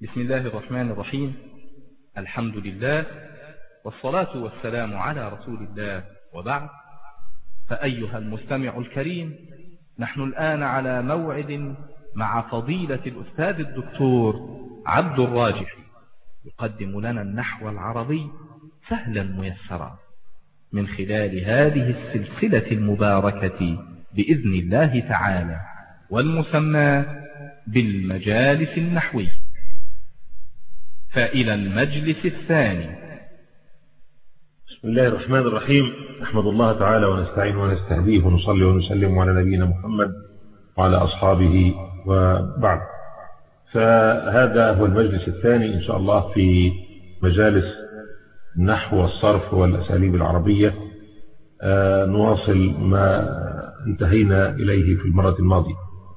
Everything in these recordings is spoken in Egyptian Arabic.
بسم الله الرحمن الرحيم الحمد لله والصلاة والسلام على رسول الله وبعد فأيها المستمع الكريم نحن الآن على موعد مع فضيلة الأستاذ الدكتور عبد الراجح يقدم لنا النحو العربي سهلا ميسرا من خلال هذه السلسلة المباركة بإذن الله تعالى والمسمى بالمجالس النحوية فإلى المجلس الثاني بسم الله الرحمن الرحيم نحمد الله تعالى ونستعين ونستهديه ونصلي ونسلم على نبينا محمد وعلى أصحابه وبعد فهذا هو المجلس الثاني إن شاء الله في مجالس النحو والصرف والأساليب العربية نواصل ما انتهينا إليه في المرة الماضية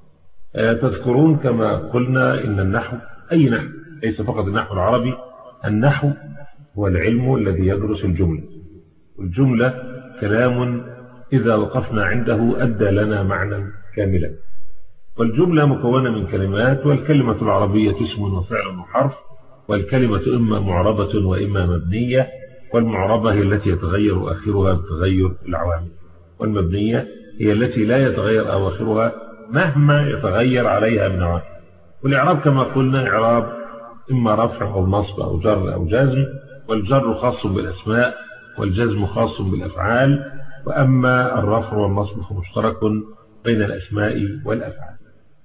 تذكرون كما قلنا إن النحو أي نحو ليس فقط النحو العربي النحو هو العلم الذي يدرس الجملة والجملة كلام إذا وقفنا عنده أدى لنا معنى كاملا والجملة مكونة من كلمات والكلمة العربية اسم وفعل وحرف والكلمة إما معربة وإما مبنية والمعربة هي التي يتغير آخرها بتغير العوامل والمبنية هي التي لا يتغير أواخرها مهما يتغير عليها من عوامل والإعراب كما قلنا إعراب إما رفع أو نصب أو جر أو جزم والجر خاص بالأسماء والجزم خاص بالأفعال وأما الرفع والنصب فمشترك بين الأسماء والأفعال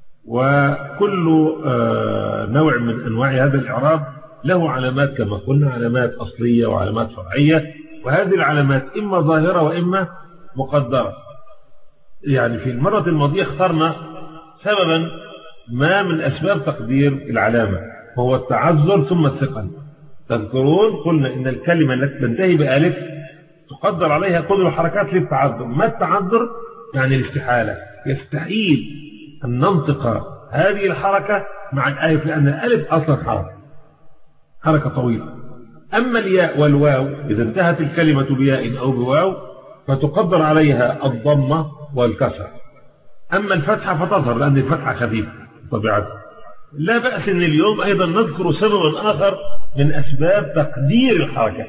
وكل نوع من أنواع هذا الإعراب له علامات كما قلنا علامات أصلية وعلامات فرعية وهذه العلامات إما ظاهرة وإما مقدرة يعني في المرة الماضية اخترنا سببا ما من أسباب تقدير العلامة وهو التعذر ثم الثقل تذكرون قلنا إن الكلمة التي تنتهي بألف تقدر عليها كل الحركات للتعذر ما التعذر يعني الاستحالة يستحيل أن ننطق هذه الحركة مع الألف لأن الألف أصلا حركة حركة طويلة أما الياء والواو إذا انتهت الكلمة بياء أو بواو فتقدر عليها الضمة والكسر أما الفتحة فتظهر لأن الفتحة خفيفة طبيعتها لا بأس أن اليوم أيضا نذكر سببا آخر من أسباب تقدير الحركة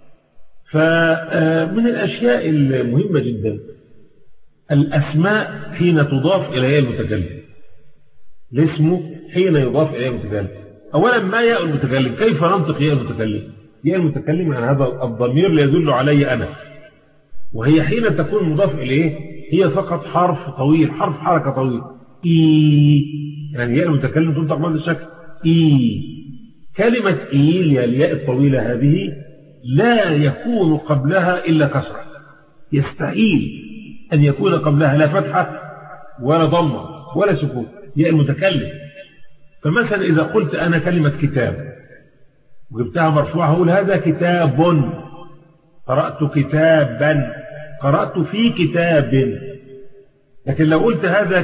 فمن الأشياء المهمة جدا الأسماء حين تضاف إلى المتكلم الاسم حين يضاف إلى المتكلم أولا ما ياء المتكلم كيف ننطق ياء المتكلم ياء المتكلم عن هذا الضمير ليدل علي أنا وهي حين تكون مضاف إليه هي فقط حرف طويل حرف حركة طويل إي يعني ياء المتكلم تنطق بهذا الشكل إي كلمة إي الياء الطويلة هذه لا يكون قبلها إلا كسرة يستحيل أن يكون قبلها لا فتحة ولا ضمة ولا سكون ياء المتكلم فمثلا إذا قلت أنا كلمة كتاب وجبتها مرفوعة هقول هذا كتاب قرأت كتابا قرأت في كتاب لكن لو قلت هذا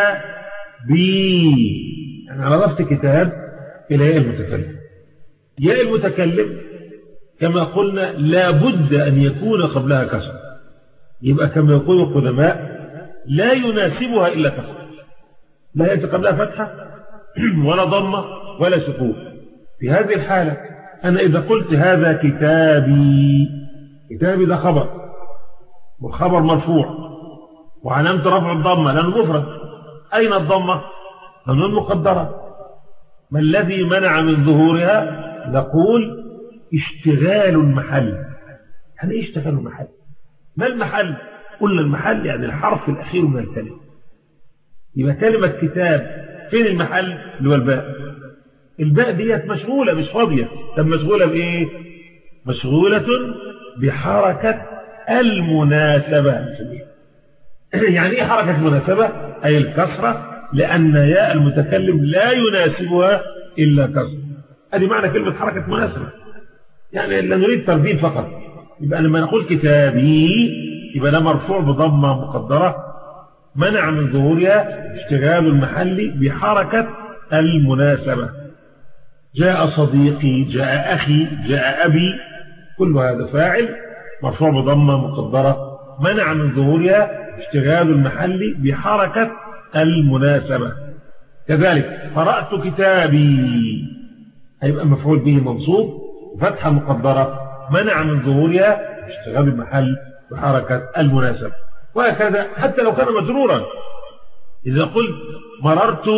كتابي يعني عرفت كتاب إلى ياء المتكلم ياء المتكلم كما قلنا لابد أن يكون قبلها كسر يبقى كما يقول القدماء لا يناسبها إلا كسر لا يأتي قبلها فتحة ولا ضمة ولا سكون في هذه الحالة أنا إذا قلت هذا كتابي كتابي ده خبر والخبر مرفوع وعلامة رفع الضمة لأنه مفرد أين الضمة؟ لأنه المقدرة ما الذي منع من ظهورها نقول اشتغال المحل يعني ايه اشتغال المحل ما المحل قلنا المحل يعني الحرف الأخير من الكلمة يبقى كلمة كتاب فين المحل اللي هو الباء الباء ديت مشغولة مش فاضية طب مشغولة بإيه مشغولة بحركة المناسبة يعني ايه حركة المناسبة أي الكسرة لأن ياء المتكلم لا يناسبها إلا كسر هذه معنى كلمة حركة مناسبة يعني لا نريد ترتيب فقط يبقى لما نقول كتابي يبقى ده مرفوع بضمة مقدرة منع من ظهورها اشتغال المحل بحركة المناسبة جاء صديقي جاء أخي جاء أبي كل هذا فاعل مرفوع بضمة مقدرة منع من ظهورها اشتغال المحل بحركة المناسبة كذلك قرأت كتابي هيبقى مفعول به منصوب وفتحة مقدرة منع من ظهورها اشتغال المحل بحركة المناسبة وهكذا حتى لو كان مجرورا إذا قلت مررت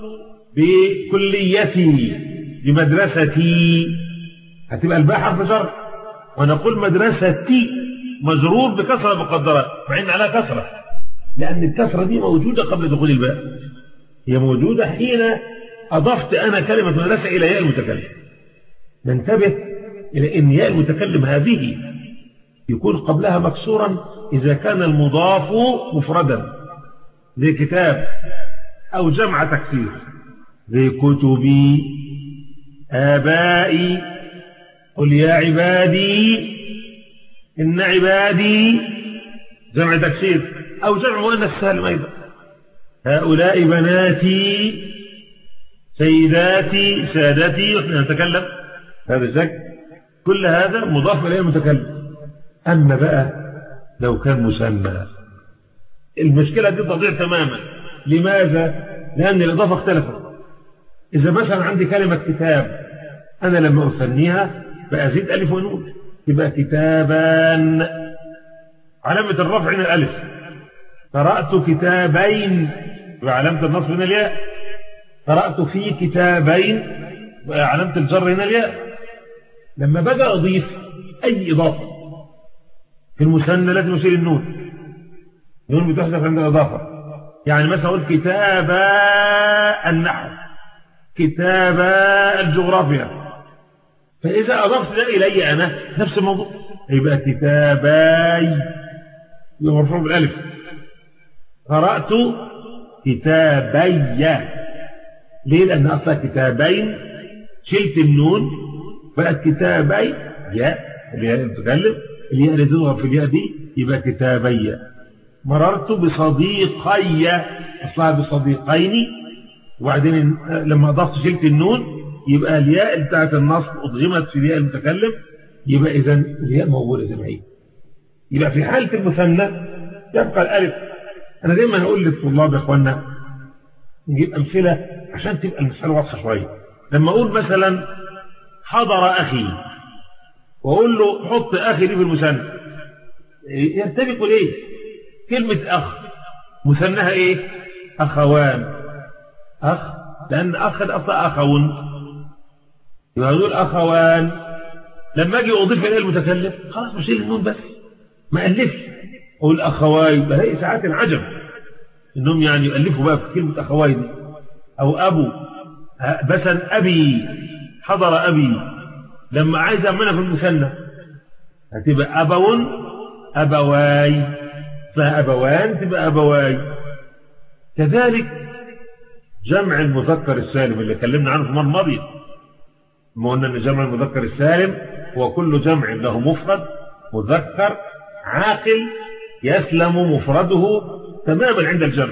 بكليتي بمدرستي هتبقى الباء حرف جر ونقول مدرستي مجرور بكسرة مقدرة مع ان عليها كسرة لأن الكسرة دي موجودة قبل دخول الباء هي موجودة حين أضفت أنا كلمة مدرسة إلى ياء المتكلم ننتبه إلى أن ياء المتكلم هذه يكون قبلها مكسورا إذا كان المضاف مفردا زي كتاب أو جمع تكسير زي كتبي آبائي قل يا عبادي إن عبادي جمع تكسير أو جمع مؤنث سالم أيضا هؤلاء بناتي سيداتي سادتي ونحن نتكلم هذا الشكل كل هذا مضاف إليه المتكلم أما بقى لو كان مثنى المشكلة دي تضيع تماما لماذا؟ لأن الإضافة اختلفت إذا مثلا عندي كلمة كتاب أنا لما أثنيها بأزيد ألف ونون يبقى كتابان علامة الرفع هنا الألف قرأت كتابين وعلامة النصب هنا الياء قرأت في كتابين وعلامة الجر هنا الياء لما بدأ أضيف أي إضافة في المثنى لازم أشيل النون النون بتحذف عند الإضافة يعني مثلا أقول كتابا النحو كتابا الجغرافيا فإذا أضفت ده إلي أنا نفس الموضوع يبقى كتاباي يبقى مرفوع بالألف قرأت كتابي ليه لأن أصلا كتابين شلت النون بقت كتابي ياء اللي هي المتكلم الياء اللي تظهر في الياء دي يبقى كتابي مررت بصديقي أصلها بصديقين وبعدين لما أضفت شلت النون يبقى الياء بتاعت النصب أضغمت في الياء المتكلم يبقى إذا الياء موجودة زي ما هي يبقى في حالة المثنى يبقى الألف أنا دايما أقول للطلاب يا إخوانا نجيب أمثلة عشان تبقى المسألة واضحة شوية لما أقول مثلا حضر أخي وأقول له حط أخي دي في المثنى يرتبك ليه كلمة أخ مثناها إيه أخوان أخ لأن أخ أصلا أخون يبقى دول أخوان لما أجي أضيف إليه المتكلم خلاص بشيل النون بس ما ألفش أقول أخواي بلاقي ساعات العجب إنهم يعني يؤلفوا بقى في كلمة أخواي دي أو أبو مثلا أبي حضر أبي لما عايز أعملها في المثنى هتبقى أبو أبواي فأبوان تبقى أبواي كذلك جمع المذكر السالم اللي اتكلمنا عنه في المره الماضيه ما قلنا ان جمع المذكر السالم هو كل جمع له مفرد مذكر عاقل يسلم مفرده تماما عند الجمع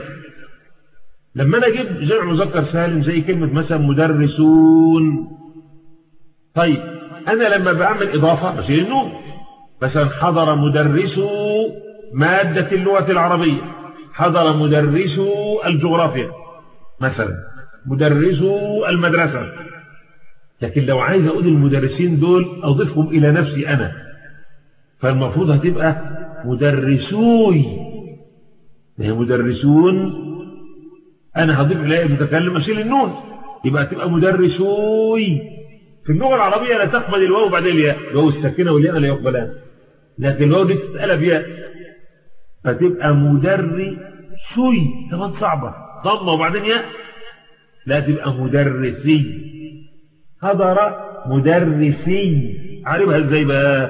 لما انا اجيب جمع مذكر سالم زي كلمه مثلا مدرسون طيب انا لما بعمل اضافه بشيل النون مثلا حضر مدرسو ماده اللغه العربيه حضر مدرسو الجغرافيا مثلا مدرسو المدرسة لكن لو عايز أقول المدرسين دول أضيفهم إلى نفسي أنا فالمفروض هتبقى مدرسوي هي مدرسون أنا هضيف إليه المتكلم أشيل النون يبقى هتبقى مدرسوي في اللغة العربية لا تقبل الواو بعد الياء الواو الساكنة والياء لا يقبلان لكن الواو دي تتقلب ياء فتبقى مدرسوي كمان صعبة ضمه وبعدين ياء لا تبقى مدرسي حضر مدرسي عارفها ازاي بقى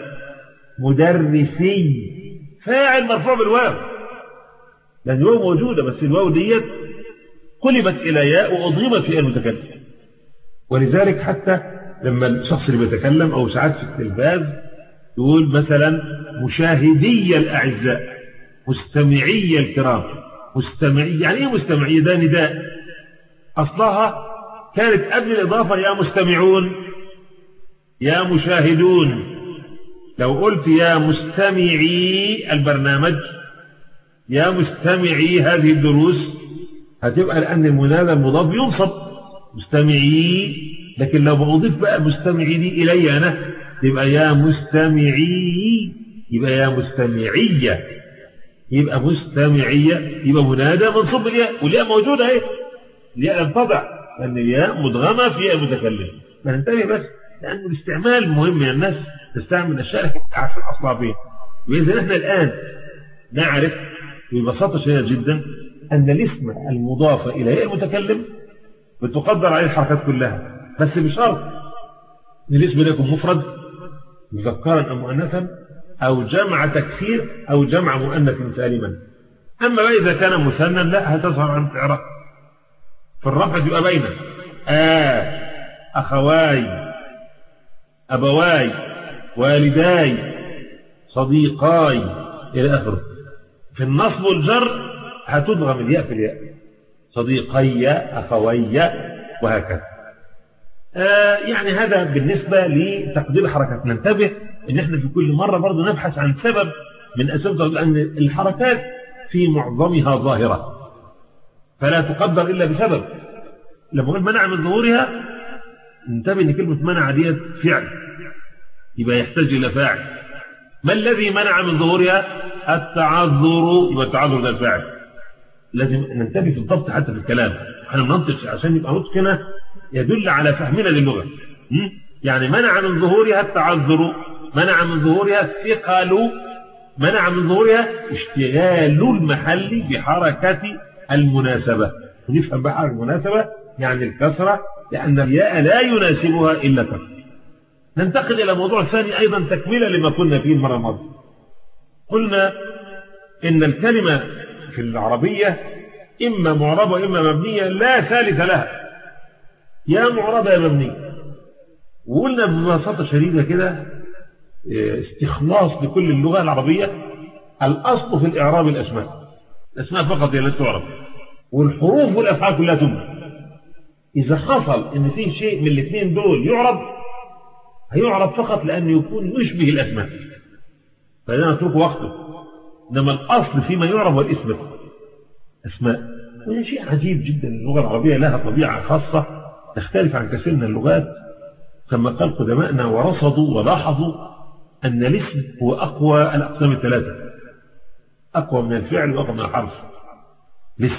مدرسي فاعل مرفوع بالواو لان الواو موجوده بس الواو ديت قلبت الى ياء واضغمت في المتكلم ولذلك حتى لما الشخص اللي بيتكلم او ساعات في التلفاز يقول مثلا مشاهدي الاعزاء مستمعي الكرام مستمعي يعني ايه مستمعي ده نداء اصلها كانت قبل الاضافه يا مستمعون يا مشاهدون لو قلت يا مستمعي البرنامج يا مستمعي هذه الدروس هتبقى لان المنادى المضاف ينصب مستمعي لكن لو بضيف بقى مستمعي دي إلي أنا يبقى يا مستمعي يبقى يا مستمعية يبقى مستمعية يبقى منادى منصوب بالياء والياء موجودة اهي الياء لم تضع لأن الياء مدغمة في ياء المتكلم فننتبه بس لأن الاستعمال مهم يعني الناس تستعمل الأشياء لكن تعرف الأصلع فين وإذا نحن الآن نعرف ببساطة شديدة جدا أن الاسم المضاف إلى ياء المتكلم بتقدر عليه الحركات كلها بس بشرط ان الاسم ده يكون مفرد مذكرا او مؤنثا او جمع تكسير او جمع مؤنث سالما اما بقى اذا كان مثنى لا هتظهر عن الاعراب في الرفع تبقى بين آه اخواي ابواي والداي صديقاي الى اخره في النصب والجر هتدغم الياء في الياء صديقي اخوي وهكذا آه يعني هذا بالنسبة لتقدير الحركات ننتبه ان احنا في كل مرة برضو نبحث عن سبب من اسباب لان الحركات في معظمها ظاهرة فلا تقدر الا بسبب لما نقول منع من ظهورها انتبه ان كلمة منع ديت فعل يبقى يحتاج الى فاعل ما الذي منع من ظهورها التعذر يبقى التعذر ده الفاعل لازم ننتبه في الضبط حتى في الكلام احنا بننطق عشان يبقى نطقنا يدل على فهمنا للغة يعني منع من ظهورها التعذر منع من ظهورها الثقل منع من ظهورها اشتغال المحل بحركة المناسبة ونفهم بقى حركة المناسبة يعني الكسرة لأن الياء لا يناسبها إلا كسرة ننتقل إلى موضوع ثاني أيضا تكملة لما كنا فيه المرة الماضية قلنا إن الكلمة في العربية إما معربة وإما مبنية لا ثالث لها يا معربة يا مبنية وقلنا ببساطة شديدة كده استخلاص لكل اللغة العربية الأصل في الإعراب الأسماء الأسماء فقط هي التي تعرف والحروف والأفعال كلها تبنى إذا حصل إن في شيء من الاثنين دول يعرب هيعرب فقط لأنه يكون يشبه الأسماء فإذا نترك وقته إنما الأصل فيما يعرب والاسم أسماء وهذا شيء عجيب جدا اللغة العربية لها طبيعة خاصة تختلف عن كثير من اللغات كما قال قدماءنا ورصدوا ولاحظوا أن الاسم هو أقوى الأقسام الثلاثة أقوى من الفعل وأقوى من الحرف الاسم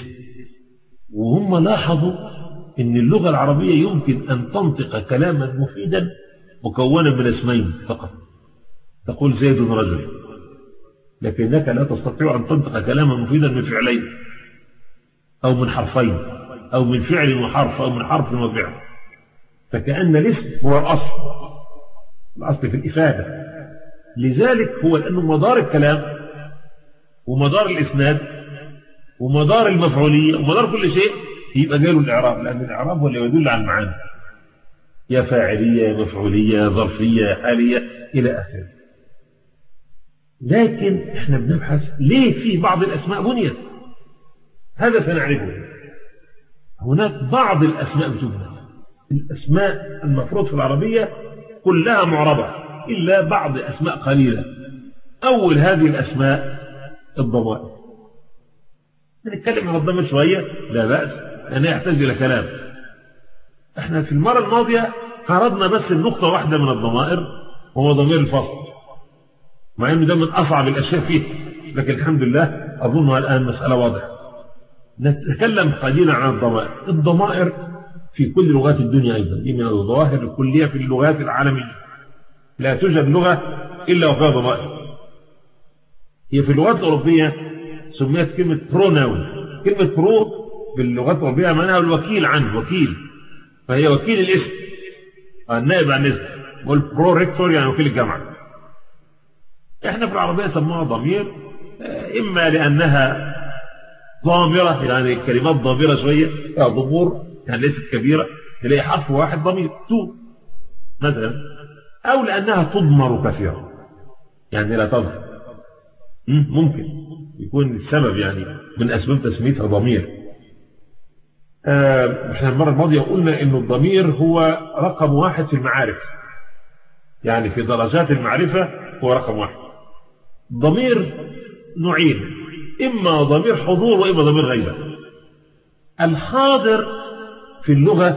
وهم لاحظوا أن اللغة العربية يمكن أن تنطق كلاما مفيدا مكونا من اسمين فقط تقول زيد رجل لكنك لا تستطيع أن تنطق كلاما مفيدا من فعلين أو من حرفين أو من فعل وحرف أو من حرف وفعل فكأن الاسم هو الأصل الأصل في الإفادة لذلك هو لأنه مدار الكلام ومدار الإسناد ومدار المفعولية ومدار كل شيء يبقى جاله الإعراب لأن الإعراب هو اللي يدل على المعاني يا فاعلية يا مفعولية يا ظرفية يا حالية إلى آخره لكن احنا بنبحث ليه في بعض الأسماء بنيت هذا سنعرفه هناك بعض الأسماء بتبنى الأسماء المفروض في العربية كلها معربة إلا بعض أسماء قليلة أول هذه الأسماء الضمائر نتكلم عن الضمير شوية لا بأس لأنه يحتاج إلى كلام احنا في المرة الماضية عرضنا بس النقطة واحدة من الضمائر وهو ضمير الفصل مع انه ده من اصعب الاشياء فيه لكن الحمد لله اظنها الان مسألة واضحة نتكلم قليلا عن الضمائر الضمائر في كل لغات الدنيا ايضا دي من الظواهر الكلية في اللغات العالمية لا توجد لغة الا وفيها ضمائر هي في اللغات الاوروبية سميت كلمة بروناون كلمة برو في اللغات الاوروبية معناها الوكيل عنه وكيل فهي وكيل الاسم النائب عن الاسم والبرو ريكتور يعني وكيل الجامعة احنا في العربية سموها ضمير اما لانها ضامرة يعني كلمات ضامرة شوية فيها ضمور يعني ليست كبيرة تلاقي حرف واحد ضمير تو مثلا او لانها تضمر كثيرا يعني لا تظهر ممكن يكون السبب يعني من اسباب تسميتها ضمير احنا المرة الماضية قلنا ان الضمير هو رقم واحد في المعارف يعني في درجات المعرفة هو رقم واحد ضمير نوعين إما ضمير حضور وإما ضمير غيبة الحاضر في اللغة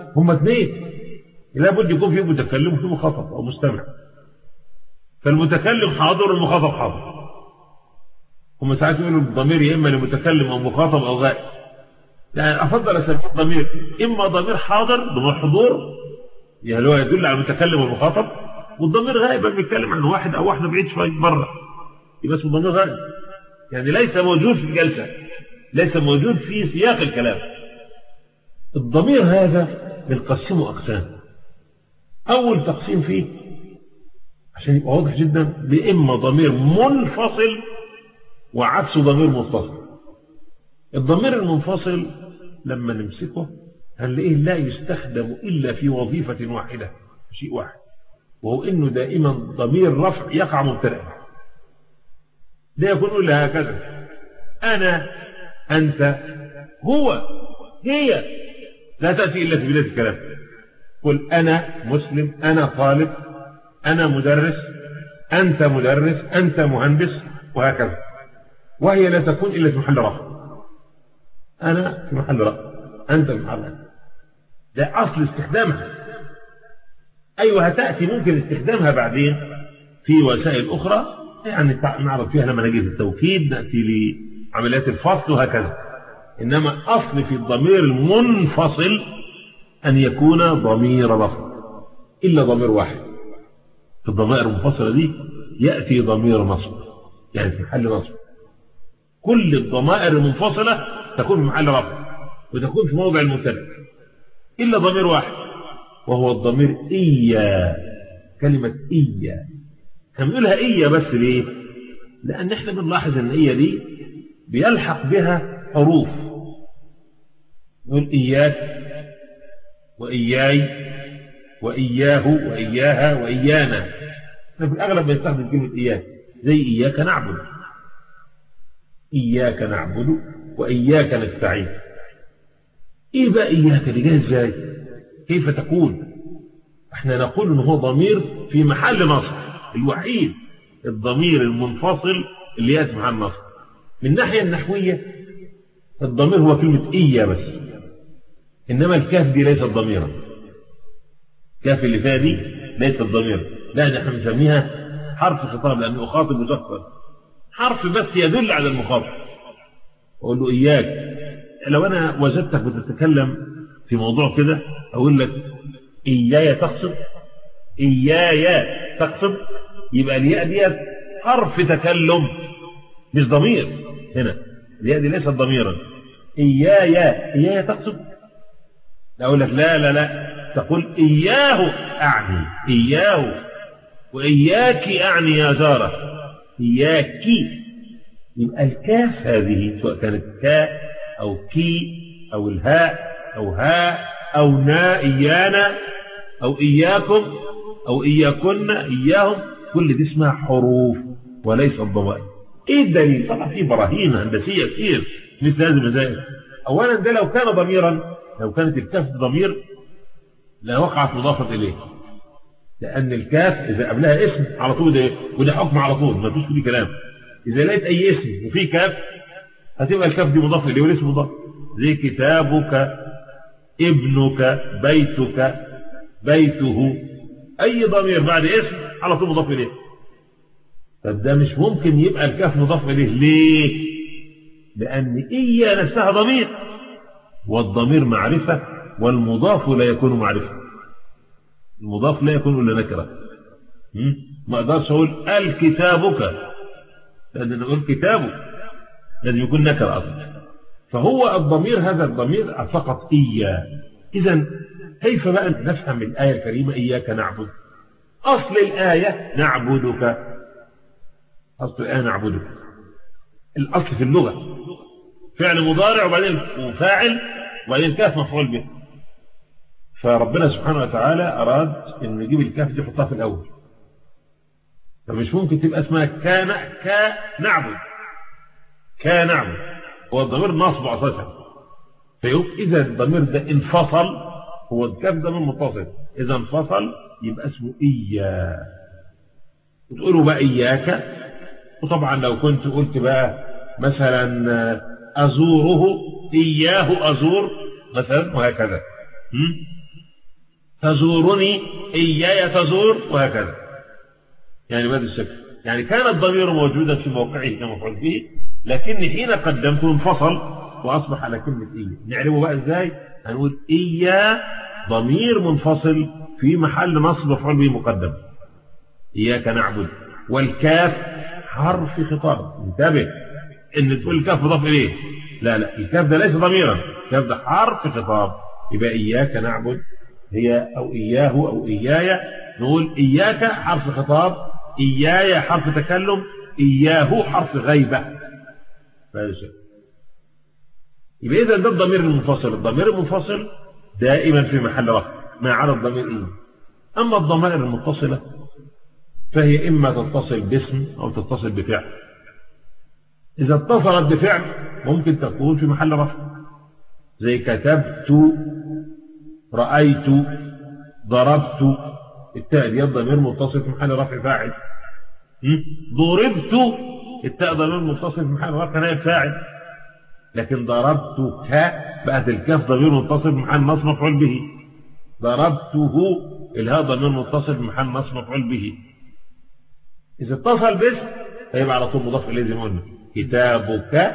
هم اثنين لابد يكون في متكلم وفي مخاطب او مستمع فالمتكلم حاضر والمخاطب حاضر هم ساعات يقولوا الضمير يا اما لمتكلم او مخاطب او غائب يعني افضل اسميه الضمير اما ضمير حاضر ضمير حضور يعني هو يدل على المتكلم والمخاطب والضمير غائب بيتكلم عن واحد او واحده بعيد شويه بره يبقى اسمه ضمير غائب يعني ليس موجود في الجلسه ليس موجود في سياق الكلام الضمير هذا بنقسمه اقسام اول تقسيم فيه عشان يبقى واضح جدا بإما ضمير منفصل وعكسه ضمير متصل الضمير المنفصل لما نمسكه هنلاقيه لا يستخدم إلا في وظيفة واحدة شيء واحد وهو إنه دائما ضمير رفع يقع مبتدأ لا يكون إلا هكذا أنا أنت هو هي لا تأتي إلا في بداية الكلام قل أنا مسلم أنا طالب أنا مدرس أنت مدرس أنت مهندس وهكذا وهي لا تكون إلا في محل رفع أنا في محل رفع أنت في محل رفع ده أصل استخدامها أيوة هتأتي ممكن استخدامها بعدين في وسائل أخرى يعني نعرض فيها لما نجي في التوكيد نأتي لعمليات الفصل وهكذا إنما أصل في الضمير المنفصل أن يكون ضمير رفع إلا ضمير واحد في الضمائر المنفصلة دي يأتي ضمير نصب يعني في محل نصب كل الضمائر المنفصلة تكون في محل رفع وتكون في موضع المبتدا إلا ضمير واحد وهو الضمير إيا كلمة إيا كان بيقولها إيا بس ليه لأن احنا بنلاحظ أن إيا دي بيلحق بها حروف نقول إياك وإياي وإياه وإياها وإيانا في الأغلب بيستخدم كلمة إياك زي إياك نعبد إياك نعبد وإياك نستعين إيه بقى إياك اللي جاي إزاي كيف تكون احنا نقول إن هو ضمير في محل نصب الوحيد الضمير المنفصل اللي يأتي محل نصب من الناحية النحوية الضمير هو كلمة إيا بس إنما الكاف دي ليست ضميرا كاف اللي فيها دي ليست ضميرا لا ده احنا بنسميها حرف خطاب لأنه أخاطب مشخص حرف بس يدل على المخاطب أقول له إياك لو أنا وجدتك بتتكلم في موضوع كده أقول لك إياي تقصد إياي تقصد يبقى الياء ديت حرف تكلم مش ضمير هنا الياء دي ليست ضميرا إياي إياي تقصد أقول لك لا لا لا تقول إياه أعني إياه وإياك أعني يا جارة إياك يبقى الكاف هذه سواء كانت كاء أو كي أو الهاء أو هاء أو نا إيانا أو إياكم أو إياكن إياهم كل دي اسمها حروف وليس الضمائر إيه الدليل؟ طبعا في براهين هندسية كثير مثل هذه المسائل أولا ده لو كان ضميرا لو كانت الكاف ضمير لوقعت مضافة إليه لأن الكاف إذا قبلها اسم على طول ده وده حكم على طول ما فيش فيه كلام إذا لقيت أي اسم وفي كاف هتبقى الكاف دي مضاف إليه والاسم مضاف زي كتابك ابنك بيتك بيته أي ضمير بعد اسم على طول مضاف إليه طب ده مش ممكن يبقى الكاف مضاف إليه ليه؟ لأن إيا نفسها ضمير والضمير معرفة والمضاف لا يكون معرفة المضاف لا يكون إلا نكرة ما أقدرش أقول الكتابك لأن نقول كتابك لازم يكون نكرة أصلا فهو الضمير هذا الضمير فقط إياه إذا كيف بقى نفهم الآية الكريمة إياك نعبد أصل الآية نعبدك أصل الآية نعبدك الأصل في اللغة فعل مضارع وبعدين وفاعل وبعدين كاف مفعول به فربنا سبحانه وتعالى أراد أن يجيب الكاف دي يحطها في الأول فمش ممكن تبقى اسمها كان كنعبد كنعبد هو الضمير نصب أساسا فيقول إذا الضمير ده انفصل هو الكاف ضمير متصل إذا انفصل يبقى اسمه إياه وتقولوا بقى إياك وطبعا لو كنت قلت بقى مثلا أزوره إياه أزور مثلا وهكذا تزورني إياي تزور وهكذا يعني بهذا الشكل يعني كان الضمير موجودا في موقعه كمفعول به لكن حين قدمته انفصل وأصبح على كلمة إيا نعرفه بقى إزاي هنقول إيا ضمير منفصل في محل نصب مفعول به مقدم إياك نعبد والكاف حرف خطاب انتبه ان تقول الكاف مضاف اليه لا لا الكاف ده ليس ضميرا الكاف ده حرف خطاب يبقى اياك نعبد هي او اياه او اياي نقول اياك حرف خطاب اياي حرف تكلم اياه حرف غيبه فهذا شيء يبقى اذا ده الضمير المنفصل الضمير المنفصل دائما في محل رفع ما عدا الضمير ايه اما الضمائر المتصله فهي إما تتصل باسم أو تتصل بفعل إذا اتصلت بفعل ممكن تكون في محل رفع زي كتبت رأيت ضربت التاء دي ضمير متصل في محل رفع فاعل ضربت التاء ضمير متصل في محل رفع نائب فاعل لكن ضربتك بقت الكاف ضمير متصل في محل نصب مفعول به ضربته الهاء ضمير متصل في محل نصب مفعول به إذا اتصل باسم فيبقى على طول مضاف إليه زي ما قلنا كتابك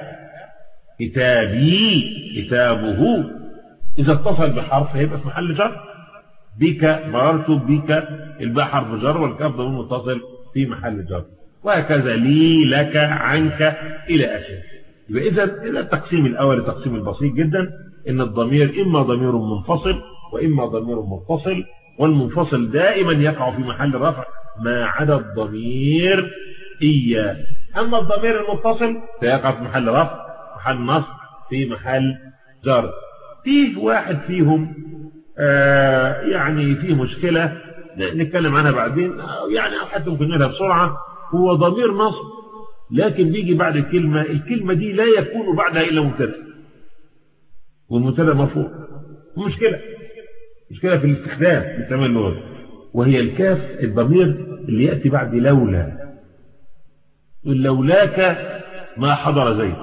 كتابي كتابه إذا اتصل بحرف هيبقى في محل جر بك مررت بك الباء حرف جر والكاف ضمير متصل في محل جر وهكذا لي لك عنك إلى آخره يبقى إذا إذا التقسيم الأول التقسيم البسيط جدا إن الضمير إما ضمير منفصل وإما ضمير متصل والمنفصل دائما يقع في محل رفع ما عدا الضمير إياه أما الضمير المتصل فيقع في محل رفع محل نصب في محل جر فيه واحد فيهم آه يعني فيه مشكلة نتكلم عنها بعدين يعني أو حتى ممكن نقولها بسرعة هو ضمير نصب لكن بيجي بعد الكلمة الكلمة دي لا يكون بعدها إلا مبتدا والمبتدا مرفوع مشكلة مشكلة في الاستخدام في التمام اللغوي وهي الكاف الضمير اللي يأتي بعد لولا لولاك ما حضر زيد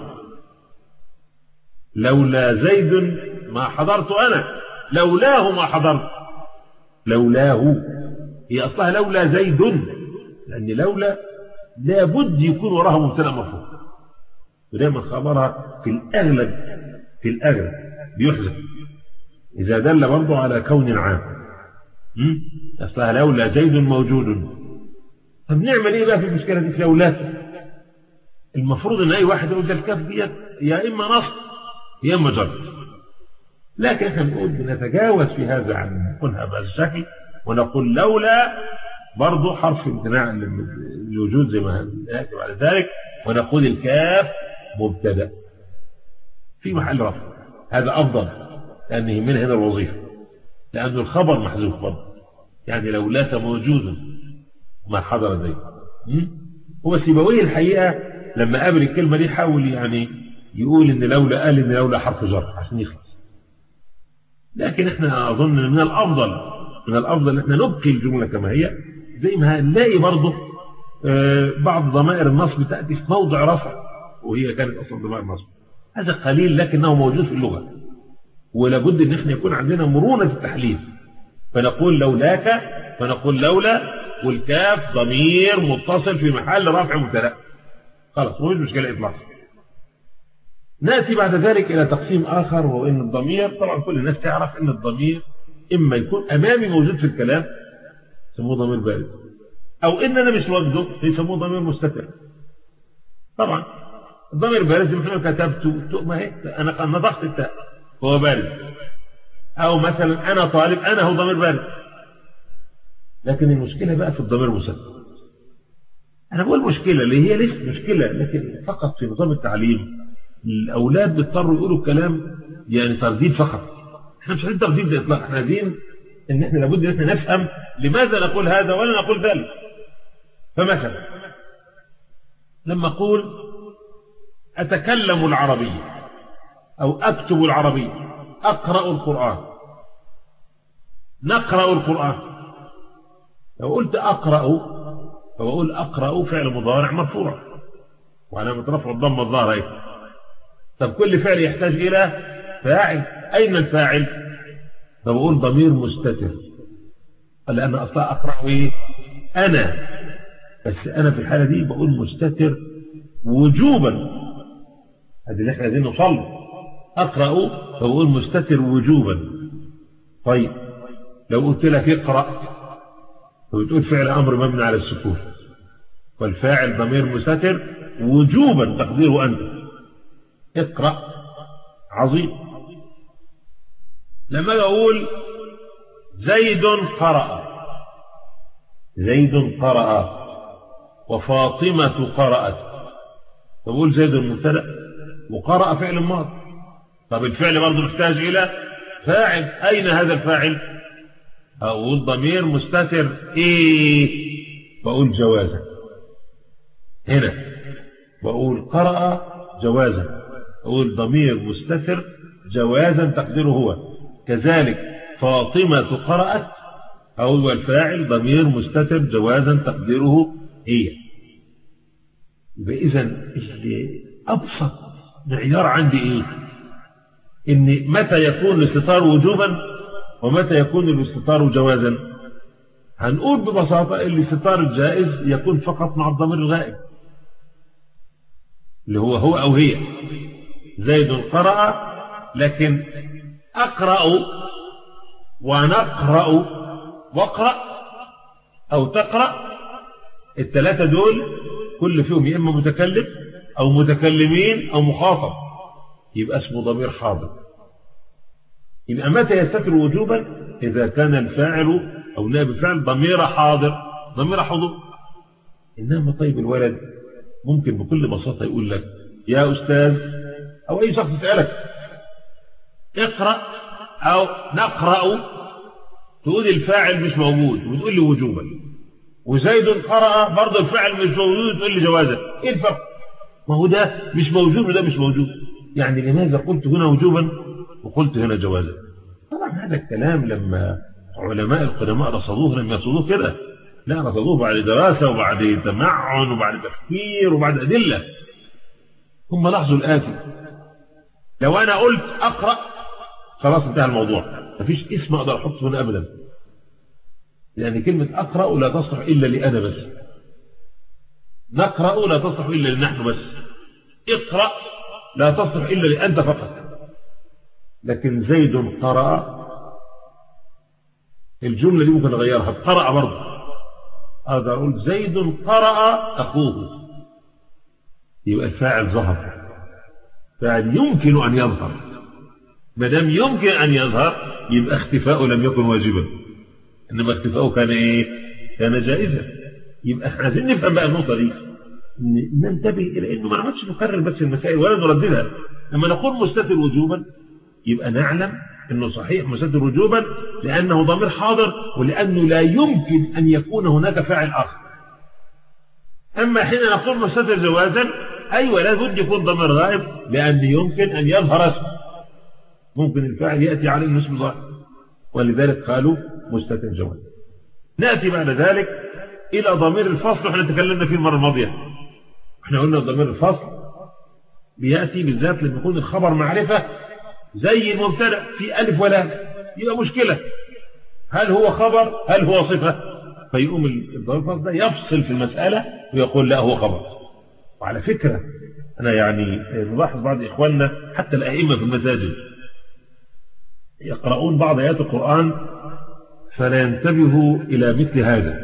لولا زيد ما حضرت أنا لولاه ما حضرت لولاه هي أصلها لولا زيد لأن لولا لابد يكون وراها مبتدا مرفوع ودائما خبرها في الأغلب في الأغلب بيحذف إذا دل برضه على كون عام أصلها لولا زيد موجود طب نعمل إيه بقى في المشكلة دي في لولاك المفروض إن أي واحد يقول ده الكاف ديت يا إما نصب يا إما جر لكن احنا بنقول بنتجاوز في هذا عن نكونها بهذا الشكل ونقول لولا برضه حرف امتناع للوجود زي ما ياتي بعد ذلك ونقول الكاف مبتدا في محل رفع هذا افضل لان يهمنا هنا الوظيفه لان الخبر محذوف برضه يعني لولاك موجود ما حضر زي هو سيبويه الحقيقه لما قابل الكلمه دي حاول يعني يقول ان لولا قال ان لولا حرف جر عشان يخلص لكن احنا اظن من الافضل من الافضل ان احنا نبقي الجمله كما هي زي ما هنلاقي برضه بعض ضمائر النصب تاتي في موضع رفع وهي كانت اصلا ضمائر نصب هذا قليل لكنه موجود في اللغه ولابد ان احنا يكون عندنا مرونه في التحليل فنقول لولاك فنقول لولا والكاف ضمير متصل في محل رفع مبتدا خلاص مفيش مشكله اطلاقا ناتي بعد ذلك الى تقسيم اخر وهو ان الضمير طبعا كل الناس تعرف ان الضمير اما يكون امامي موجود في الكلام يسموه ضمير بارد او ان انا مش واخده يسموه ضمير مستتر طبعا الضمير بارد زي ما احنا كتبت ما هي انا نضغت التاء هو بارد او مثلا انا طالب انا هو ضمير بارد لكن المشكله بقى في الضمير المستتر انا بقول مشكله اللي هي ليست مشكله لكن فقط في نظام التعليم الاولاد بيضطروا يقولوا كلام يعني ترديد فقط احنا مش عايزين ترديد باطلاق احنا عايزين ان احنا لابد ان احنا نفهم لماذا نقول هذا ولا نقول ذلك فمثلا لما اقول اتكلم العربيه او اكتب العربيه اقرا القران نقرا القران لو قلت اقرا فبقول اقرا فعل مضارع مرفوع وعلامه رفع الضمه الظاهره ايه طب كل فعل يحتاج الى فاعل اين الفاعل فبقول ضمير مستتر لأن أصلا أقرأ إيه أنا بس أنا في الحالة دي بقول مستتر وجوبا هذه اللي احنا عايزين نوصل أقرأ فبقول مستتر وجوبا طيب لو قلت لك اقرأ فبتقول فعل أمر مبني على السكون والفاعل ضمير مستتر وجوبا تقديره أنت اقرأ عظيم لما أقول زيد قرأ زيد قرأ وفاطمة قرأت فبقول زيد مبتدا وقرأ فعل ماضي طب الفعل برضه محتاج إلى فاعل أين هذا الفاعل أقول ضمير مستتر إيه بقول جوازا هنا بقول قرأ جوازا أقول ضمير مستتر جوازا تقديره هو كذلك فاطمة قرأت أول الفاعل ضمير مستتر جوازا تقديره هي إذا اللي أبسط معيار عندي إيه إن متى يكون الاستطار وجوبا ومتى يكون الاستطار جوازا هنقول ببساطة الاستطار الجائز يكون فقط مع الضمير الغائب اللي هو هو أو هي زيد قرأ لكن أقرأ ونقرأ واقرأ أو تقرأ الثلاثة دول كل فيهم يا إما متكلم أو متكلمين أو مخاطب يبقى اسمه ضمير حاضر يبقى متى يستتر وجوبا إذا كان الفاعل أو نائب الفاعل ضمير حاضر ضمير حضور إنما طيب الولد ممكن بكل بساطة يقول لك يا أستاذ أو أي شخص يسألك اقرأ أو نقرأ تقول الفاعل مش موجود وتقول لي وجوبا وزيد قرأ برضه الفاعل مش موجود تقول لي جوازا ايه الفرق ما هو ده مش موجود وده مش موجود يعني لماذا قلت هنا وجوبا وقلت هنا جوازا طبعا هذا الكلام لما علماء القدماء رصدوه لم يرصدوه كده لا رصدوه بعد دراسة وبعد تمعن وبعد تفكير وبعد أدلة هم لاحظوا الآتي لو أنا قلت أقرأ خلاص انتهى الموضوع مفيش اسم أقدر أحطه هنا أبدا يعني كلمة أقرأ لا تصلح إلا لأنا بس نقرأ لا تصلح إلا لنحن بس اقرأ لا تصلح إلا لأنت فقط لكن زيد قرأ الجملة دي ممكن نغيرها قرأ برضه هذا أقول زيد قرأ أخوه يبقى الفاعل ظهر فاعل يمكن أن يظهر ما دام يمكن أن يظهر يبقى اختفاؤه لم يكن واجبا إنما اختفاؤه كان إيه كان جائزا يبقى احنا عايزين نفهم بقى النقطة دي ننتبه إلى إنه ما نعملش نكرر بس المسائل ولا نرددها لما نقول مستتر وجوبا يبقى نعلم انه صحيح مستتر وجوبا لانه ضمير حاضر ولانه لا يمكن ان يكون هناك فاعل اخر اما حين نقول مستتر جوازا ايوه لابد يكون ضمير غائب لان يمكن ان يظهر اسم ممكن الفاعل ياتي عليه من اسم ظاهر ولذلك قالوا مستتر جوازا ناتي بعد ذلك الى ضمير الفصل واحنا تكلمنا فيه المره الماضيه احنا قلنا ضمير الفصل بياتي بالذات لما يكون الخبر معرفه زي المبتدا في ألف ولام يبقى مشكلة هل هو خبر هل هو صفة فيقوم الضمير ده يفصل في المسألة ويقول لا هو خبر وعلى فكرة أنا يعني نلاحظ بعض إخواننا حتى الأئمة في المساجد يقرؤون بعض آيات القرآن فلا ينتبهوا إلى مثل هذا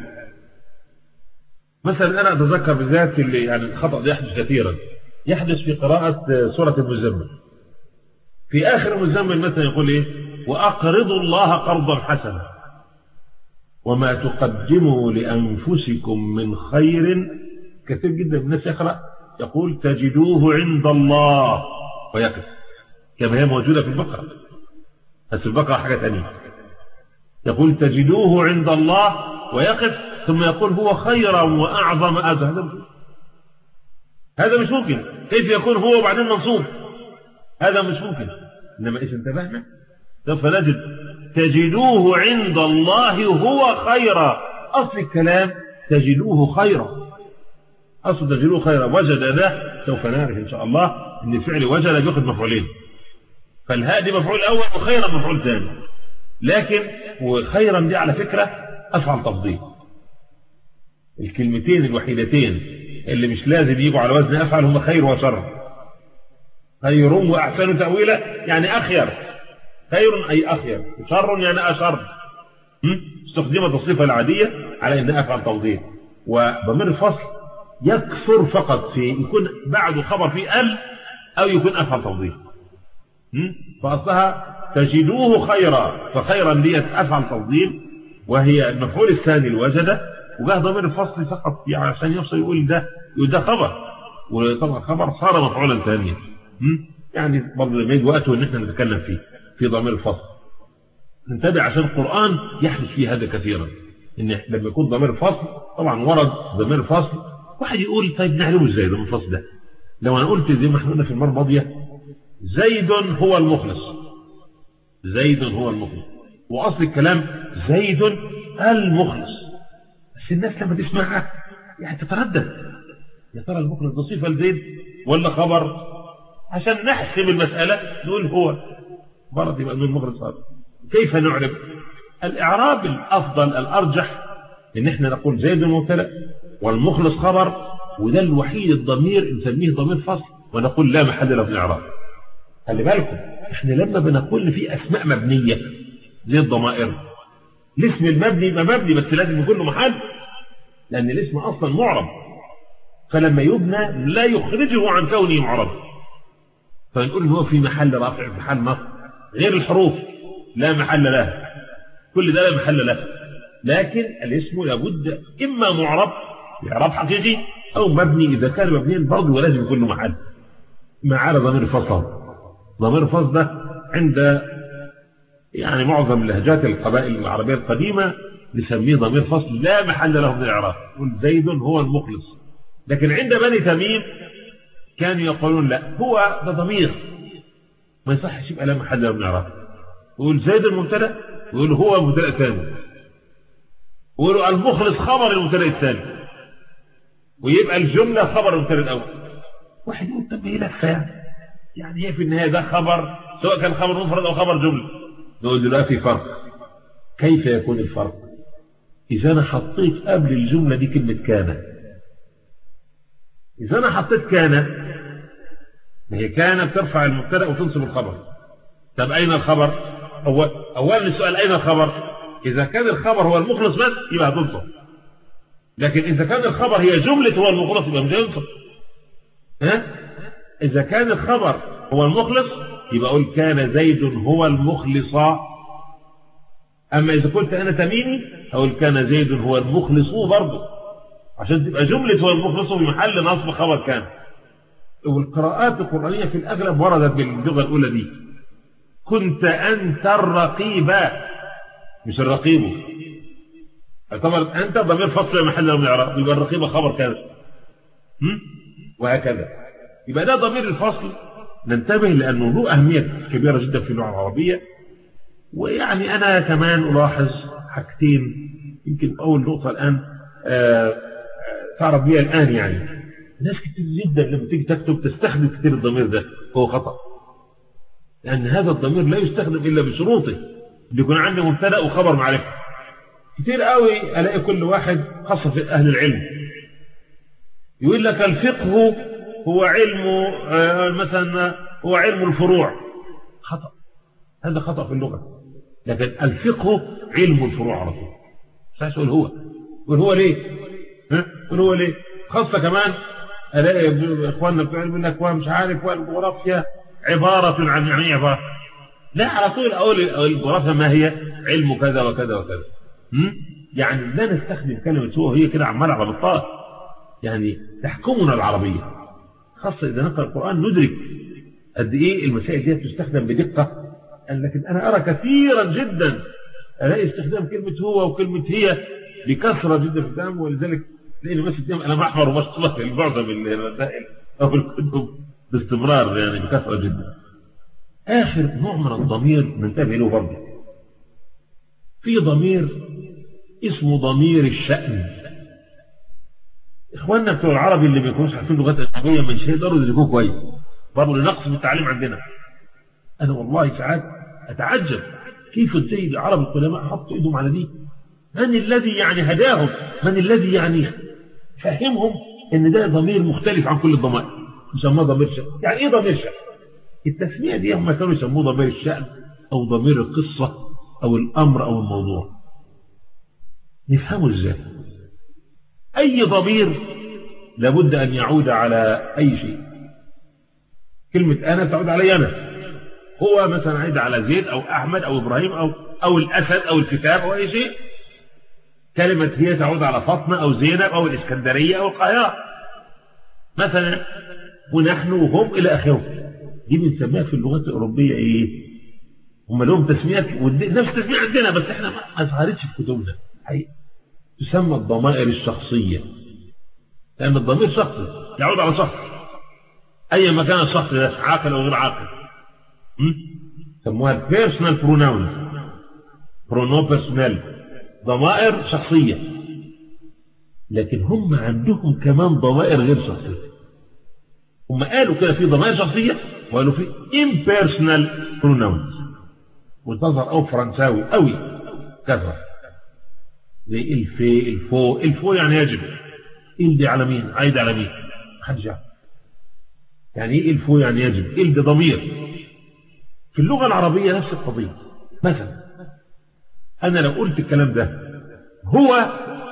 مثلا أنا أتذكر بالذات اللي يعني الخطأ ده يحدث كثيرا يحدث في قراءة سورة المزمل في آخر المزمل مثلا يقول إيه وأقرضوا الله قرضا حسنا وما تقدموا لأنفسكم من خير كثير جدا من الناس يقرأ يقول تجدوه عند الله ويقف كما هي موجودة في البقرة بس البقرة حاجة ثانية يقول تجدوه عند الله ويقف ثم يقول هو خيرا وأعظم أجر هذا هذا مش ممكن كيف يكون هو وبعدين منصوب هذا مش ممكن إنما إيش انتبهنا سوف نجد تجدوه عند الله هو خيرا أصل الكلام تجدوه خيرا أصل تجدوه خيرا وجد ده سوف نعرف إن شاء الله أن الفعل وجد بياخد مفعولين فالهاء دي مفعول أول وخيرا مفعول ثاني لكن وخيرا دي على فكرة أفعل تفضيل الكلمتين الوحيدتين اللي مش لازم يجوا على وزن أفعل هم خير وشر خير وأحسن تأويلا يعني أخير خير أي أخير شر يعني أشر استخدمت الصفة العادية على أن أفعل تفضيل وضمير الفصل يكثر فقط في يكون بعده خبر فيه ال أو يكون أفعل تفضيل فأصلها تجدوه خيرا فخيرا ديت أفعل تفضيل وهي المفعول الثاني الوجده وجاء ضمير الفصل فقط يعني عشان يوصل يقول ده يقول ده خبر وطبعا خبر صار مفعولا ثانيا يعني برضه لما يجي وقته ان احنا نتكلم فيه في ضمير الفصل ننتبه عشان القرآن يحدث فيه هذا كثيرا ان لما يكون ضمير الفصل طبعا ورد ضمير الفصل واحد يقول طيب نعلمه ازاي ضمير الفصل ده لو انا قلت زي ما احنا قلنا في المره الماضيه زيد هو المخلص زيد هو المخلص واصل الكلام زيد المخلص بس الناس لما تسمعها يعني تتردد يا ترى المخلص ده صفه لزيد ولا خبر عشان نحسب المساله نقول هو برد يبقى نقول المخلص هذا كيف نعرف الاعراب الافضل الارجح ان احنا نقول زيد مبتدا والمخلص خبر وده الوحيد الضمير نسميه ضمير فصل ونقول لا محل له في الاعراب خلي بالكم احنا لما بنقول ان في اسماء مبنيه زي الضمائر الاسم المبني يبقى مبني بس لازم يكون له محل لان الاسم اصلا معرب فلما يبنى لا يخرجه عن كونه معرب فنقول ان هو في محل رافع في محل نصب غير الحروف لا محل لها كل ده لا محل له لكن الاسم لابد اما معرب اعراب حقيقي او مبني اذا كان مبنيا برضه ولازم يكون له محل ما عدا ضمير الفصل ضمير الفصل ده عند يعني معظم لهجات القبائل العربية القديمة نسميه ضمير فصل لا محل له من الإعراب يقول زيد هو المخلص لكن عند بني تميم كانوا يقولون لا هو ده ضمير ما يصحش يبقى لا محل له من الإعراب يقول زيد المبتدا ويقول هو المبتدا الثاني ويقولوا المخلص خبر المبتدا الثاني ويبقى الجملة خبر المبتدا الأول واحد يقول طب ايه لفه يعني هي في النهاية ده خبر سواء كان خبر مفرد أو خبر جملة نقول له لا في فرق كيف يكون الفرق إذا أنا حطيت قبل الجملة دي كلمة كان إذا أنا حطيت كان ما هي كان بترفع المبتدا وتنصب الخبر طب أين الخبر أول أولا السؤال أين الخبر إذا كان الخبر هو المخلص بس يبقى هتنصب لكن إذا كان الخبر هي جملة هو المخلص يبقى مش هينصب ها إذا كان الخبر هو المخلص يبقى أقول كان زيد هو المخلص أما إذا قلت أنا تميمي أقول كان زيد هو المخلص برضه عشان تبقى جملة هو المخلص في محل نصب خبر كان والقراءات القرآنية في الأغلب وردت باللغة الأولى دي كنت أنت الرقيب مش الرقيب اعتبر أنت ضمير فصل محل من الإعراب يبقى الرقيب خبر كان وهكذا يبقى ده ضمير الفصل ننتبه لأنه له أهمية كبيرة جدا في اللغة العربية ويعني أنا كمان ألاحظ حاجتين يمكن أول نقطة الآن تعرف بيها الآن يعني ناس كتير جدا لما تيجي تكتب تستخدم كتير الضمير ده هو خطأ لأن هذا الضمير لا يستخدم إلا بشروطه يكون عندي مبتدا وخبر معرفة كتير قوي ألاقي كل واحد خاصة في أهل العلم يقول لك الفقه هو علم مثلا هو علم الفروع خطأ هذا خطأ في اللغة لكن الفقه علم الفروع على طول مش يقول هو يقول هو ليه ها يقول هو ليه خاصة كمان الاقي اخواننا بتوع علم لك مش عارف والجغرافيا عبارة عن يعني عبارة لا على طول اقول الجغرافيا ما هي علم كذا وكذا وكذا يعني لا نستخدم كلمة هو هي كده عمال على بطال يعني تحكمنا العربية خاصة إذا نقرأ القرآن ندرك قد إيه المسائل دي تستخدم بدقة لكن أنا أرى كثيرا جدا ألاقي استخدام كلمة هو وكلمة هي بكثرة جدا في الكلام ولذلك تلاقيني ماشي قدام أنا محمر ومشطلة معظم الرسائل أو الكتب باستمرار يعني بكثرة جدا آخر نوع من الضمير ننتبه له برضه في ضمير اسمه ضمير الشأن اخواننا بتوع العربي اللي ما بيكونوش عارفين لغات اجنبيه مش هيقدروا يدركوه كويس برضه لنقص في التعليم عندنا انا والله ساعات اتعجب كيف ازاي العرب القدماء حطوا ايدهم على دي من الذي يعني هداهم من الذي يعني فهمهم ان ده ضمير مختلف عن كل الضمائر يسموه ضمير شأن يعني ايه ضمير شأن التسمية دي هم كانوا يسموه ضمير الشأن او ضمير القصة او الامر او الموضوع نفهمه ازاي اي ضمير لابد ان يعود على اي شيء كلمة انا تعود علي انا هو مثلا عايد على زيد او احمد او ابراهيم او او الاسد او الكتاب او اي شيء كلمة هي تعود على فاطمة او زينب او الاسكندرية او القاهرة مثلا ونحن وهم الى اخره دي بنسميها في اللغات الاوروبية ايه هم لهم تسميات نفس التسمية عندنا بس احنا ما ظهرتش في كتبنا حقيقة تسمى الضمائر الشخصية لأن الضمير شخصي يعود على شخص أي مكان الشخص ده عاقل أو غير عاقل سموها البيرسونال بروناونز برونو بيرسونال ضمائر شخصية لكن هم عندهم كمان ضمائر غير شخصية هم قالوا كده في ضمائر شخصية وقالوا في impersonal pronouns وتظهر أو فرنساوي قوي كثرة زي الفي الفو الفو يعني يجب ال دي على مين عايد على مين محدش يعرف يعني ايه الفو يعني يجب ال ده ضمير في اللغة العربية نفس القضية مثلا أنا لو قلت الكلام ده هو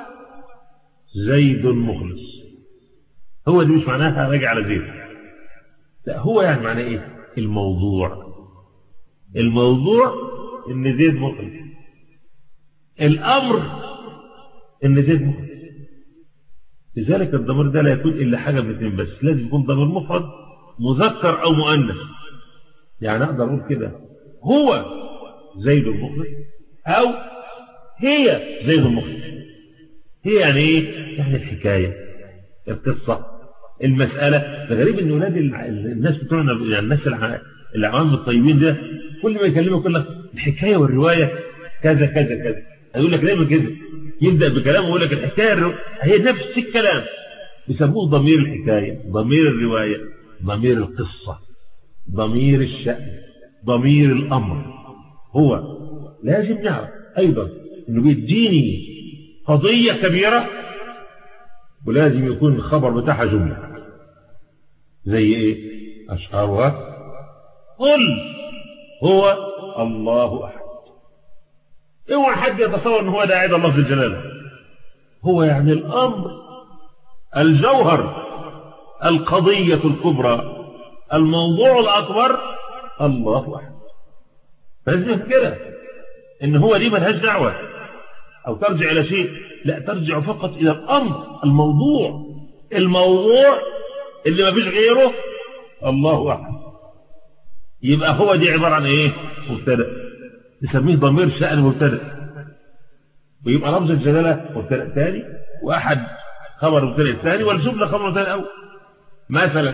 زيد مخلص هو دي مش معناها راجع على زيد لا هو يعني معناه ايه الموضوع الموضوع ان زيد مخلص الامر ان زيد مخلص لذلك الضمير ده لا يكون الا حاجه من اثنين بس لازم يكون ضمير مفرد مذكر او مؤنث يعني اقدر اقول كده هو زيد المخلص او هي زيد المخلص هي يعني ايه يعني الحكايه القصه المساله ده غريب ان ولاد الناس بتوعنا يعني الناس العوام الطيبين ده كل ما يكلموا يقول لك الحكايه والروايه كذا كذا كذا هيقول لك دايما كده يبدا بكلامه ويقول لك الحكايه هي نفس الكلام بيسموه ضمير الحكايه ضمير الروايه ضمير القصه ضمير الشأن ضمير الامر هو لازم نعرف ايضا انه بيديني قضيه كبيره ولازم يكون الخبر بتاعها جمله زي ايه اشهرها قل هو الله احد اوعى حد يتصور ان هو ده عيد الله في الجلاله هو يعني الامر الجوهر القضيه الكبرى الموضوع الاكبر الله احد لازم كده ان هو دي ملهاش دعوه او ترجع الى شيء لا ترجع فقط الى الامر الموضوع الموضوع اللي ما فيش غيره الله احد يبقى هو دي عباره عن ايه مبتدا نسميه ضمير شأن مبتدا ويبقى لفظ الجلاله مبتدا ثاني واحد خبر مبتدا الثاني والجمله خبر مبتدا الاول مثلا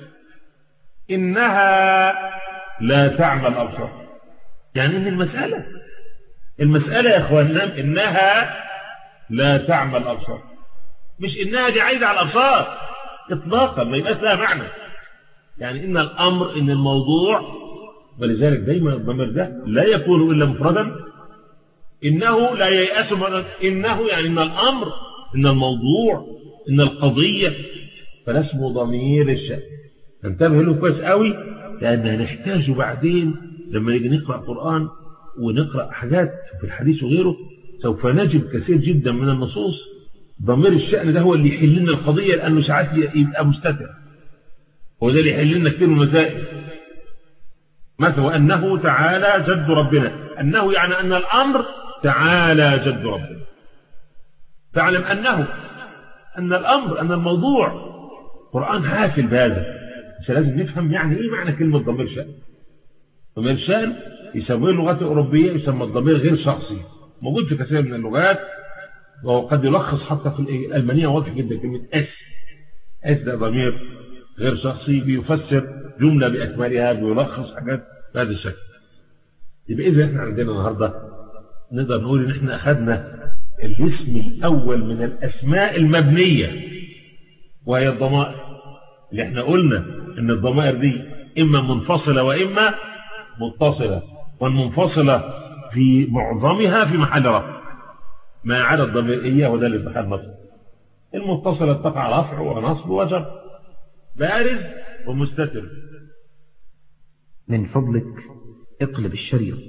انها لا تعمى الابصار يعني ان المساله المساله يا اخواننا انها لا تعمى الابصار مش انها دي عايزه على الابصار اطلاقا ما يبقاش لها معنى يعني ان الامر ان الموضوع ولذلك دايما الضمير ده لا يكون الا مفردا انه لا ييأس من انه يعني ان الامر ان الموضوع ان القضيه فلا اسمه ضمير الشأن انتبه له كويس قوي لان هنحتاجه بعدين لما نيجي نقرا قران ونقرا حاجات في الحديث وغيره سوف نجد كثير جدا من النصوص ضمير الشأن ده هو اللي يحل لنا القضيه لانه ساعات يبقى مستتر هو ده اللي يحل لنا كثير من المسائل مثلا وأنه تعالى جد ربنا أنه يعني أن الأمر تعالى جد ربنا تعلم أنه أن الأمر أن الموضوع قرآن حافل بهذا مش لازم نفهم يعني إيه معنى كلمة ضمير شأن ضمير شأن يسموه اللغات الأوروبية يسمى الضمير غير شخصي موجود في كثير من اللغات وقد يلخص حتى في الألمانية واضح جدا كلمة اس اس ده ضمير غير شخصي بيفسر جملة بأكملها بيلخص حاجات بهذا الشكل يبقى إذا إحنا عندنا النهاردة نقدر نقول إن إحنا أخذنا الاسم الأول من الأسماء المبنية وهي الضمائر اللي إحنا قلنا إن الضمائر دي إما منفصلة وإما متصلة والمنفصلة في معظمها في محل رفع ما عدا الضمير إياه وده اللي محل نصب المتصلة تقع رفع ونصب وجر بارز ومستتر من فضلك اقلب الشريط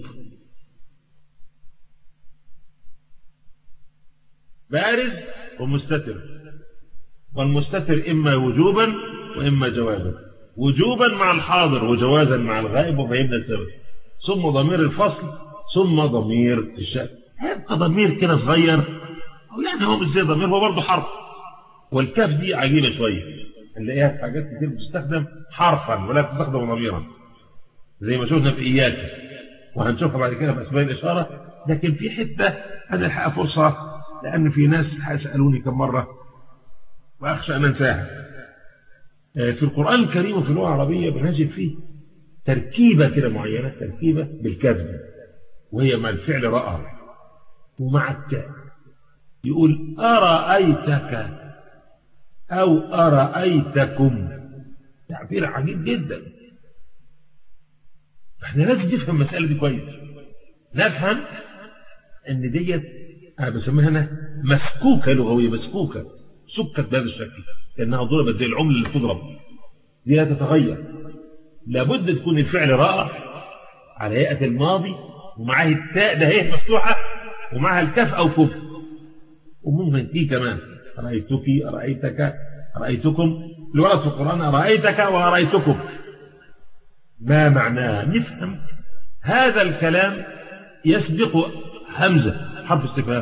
بارز ومستتر والمستتر إما وجوبا وإما جوازا وجوبا مع الحاضر وجوازا مع الغائب وفهمنا السبب ثم ضمير الفصل ثم ضمير الشأن هيبقى ضمير كده صغير أو يعني هو مش زي ضمير هو برضه حرف والكاف دي عجيبة شوية نلاقيها في حاجات كتير بتستخدم حرفا ولا تستخدم ضميرا زي ما شفنا في إياك وهنشوفها بعد كده في أسماء الإشارة لكن في حتة أنا الحقيقة فرصة لأن في ناس سألوني كم مرة وأخشى أن أنساها في القرآن الكريم وفي اللغة العربية بنجد فيه تركيبة كده معينة تركيبة بالكذب وهي مع الفعل رأى ومع التاء يقول أرأيتك أو أرأيتكم تعبير عجيب جدا احنا لازم نفهم المسألة دي كويس نفهم ان ديت انا بسميها انا مسكوكة لغوية مسكوكة سكت بهذا الشكل كأنها ضربت زي العملة اللي بتضرب دي لا تتغير لابد تكون الفعل رأى على هيئة الماضي ومعاه التاء ده هي مفتوحة ومعها الكاف أو كف وممكن تي كمان رأيتك رأيتك رأيتكم الولد في القرآن رأيتك ورأيتكم ما معناه نفهم هذا الكلام يسبق همزة حرف استفهام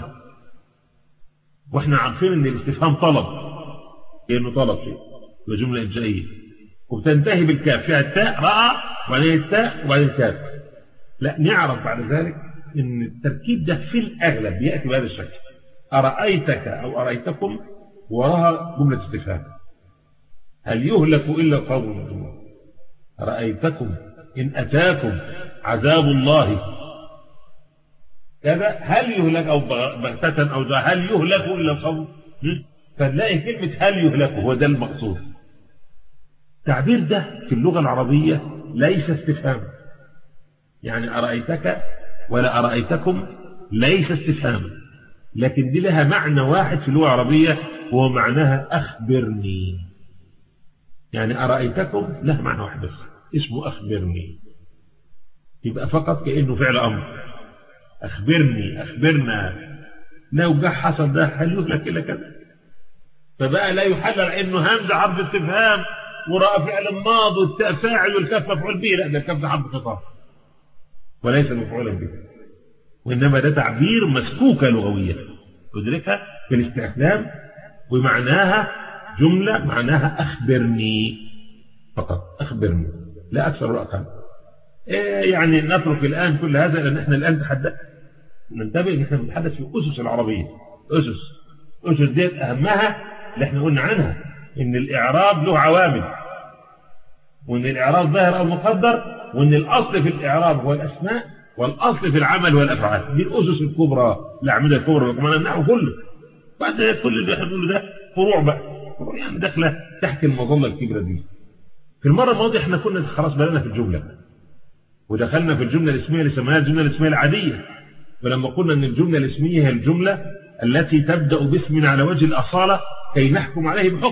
واحنا عارفين ان الاستفهام طلب لانه طلب شيء وجملة إنشائية وبتنتهي بالكاف فيها التاء رأى وبعدين التاء وبعدين الكاف لا نعرف بعد ذلك ان التركيب ده في الأغلب يأتي بهذا الشكل أرأيتك أو أرأيتكم وراها جملة استفهام هل يهلك إلا القوم المجنون رأيتكم إن أتاكم عذاب الله كذا هل يهلك أو بغتة أو هل يهلك إلا القوم فتلاقي كلمة هل يهلك هو ده المقصود التعبير ده في اللغة العربية ليس استفهام يعني أرأيتك ولا أرأيتكم ليس استفهاما لكن دي لها معنى واحد في اللغة العربية وهو معناها أخبرني يعني أرأيتكم له معنى واحد بس اسمه أخبرني يبقى فقط كأنه فعل أمر أخبرني أخبرنا لو جه حصل ده هل يهلك إلا كذا فبقى لا يحلل انه همزه حرف استفهام وراء فعل ماض والتاء فاعل والكاف مفعول به لا ده الكاف ده حرف خطاب وليس مفعولا به وانما ده تعبير مسكوكه لغويه تدركها في الاستخدام ومعناها جمله معناها اخبرني فقط اخبرني لا اكثر ولا اقل إيه يعني نترك الان كل هذا لان احنا الان تحدث ننتبه ان احنا بنتحدث في اسس العربيه اسس اسس ديت اهمها اللي احنا قلنا عنها ان الاعراب له عوامل وان الاعراب ظاهر او مقدر وان الاصل في الاعراب هو الاسماء والاصل في العمل والافعال دي الاسس الكبرى الاعمده الكبرى كمان النحو كله بعد كل اللي احنا بنقوله ده فروع بقى فروع يعني داخله تحت المظله الكبرى دي في المره الماضيه احنا كنا خلاص بدانا في الجمله ودخلنا في الجمله الاسميه اللي سميناها الجمله الاسميه العاديه فلما قلنا ان الجمله الاسميه هي الجمله التي تبدا باسم على وجه الاصاله كي نحكم عليه بحكم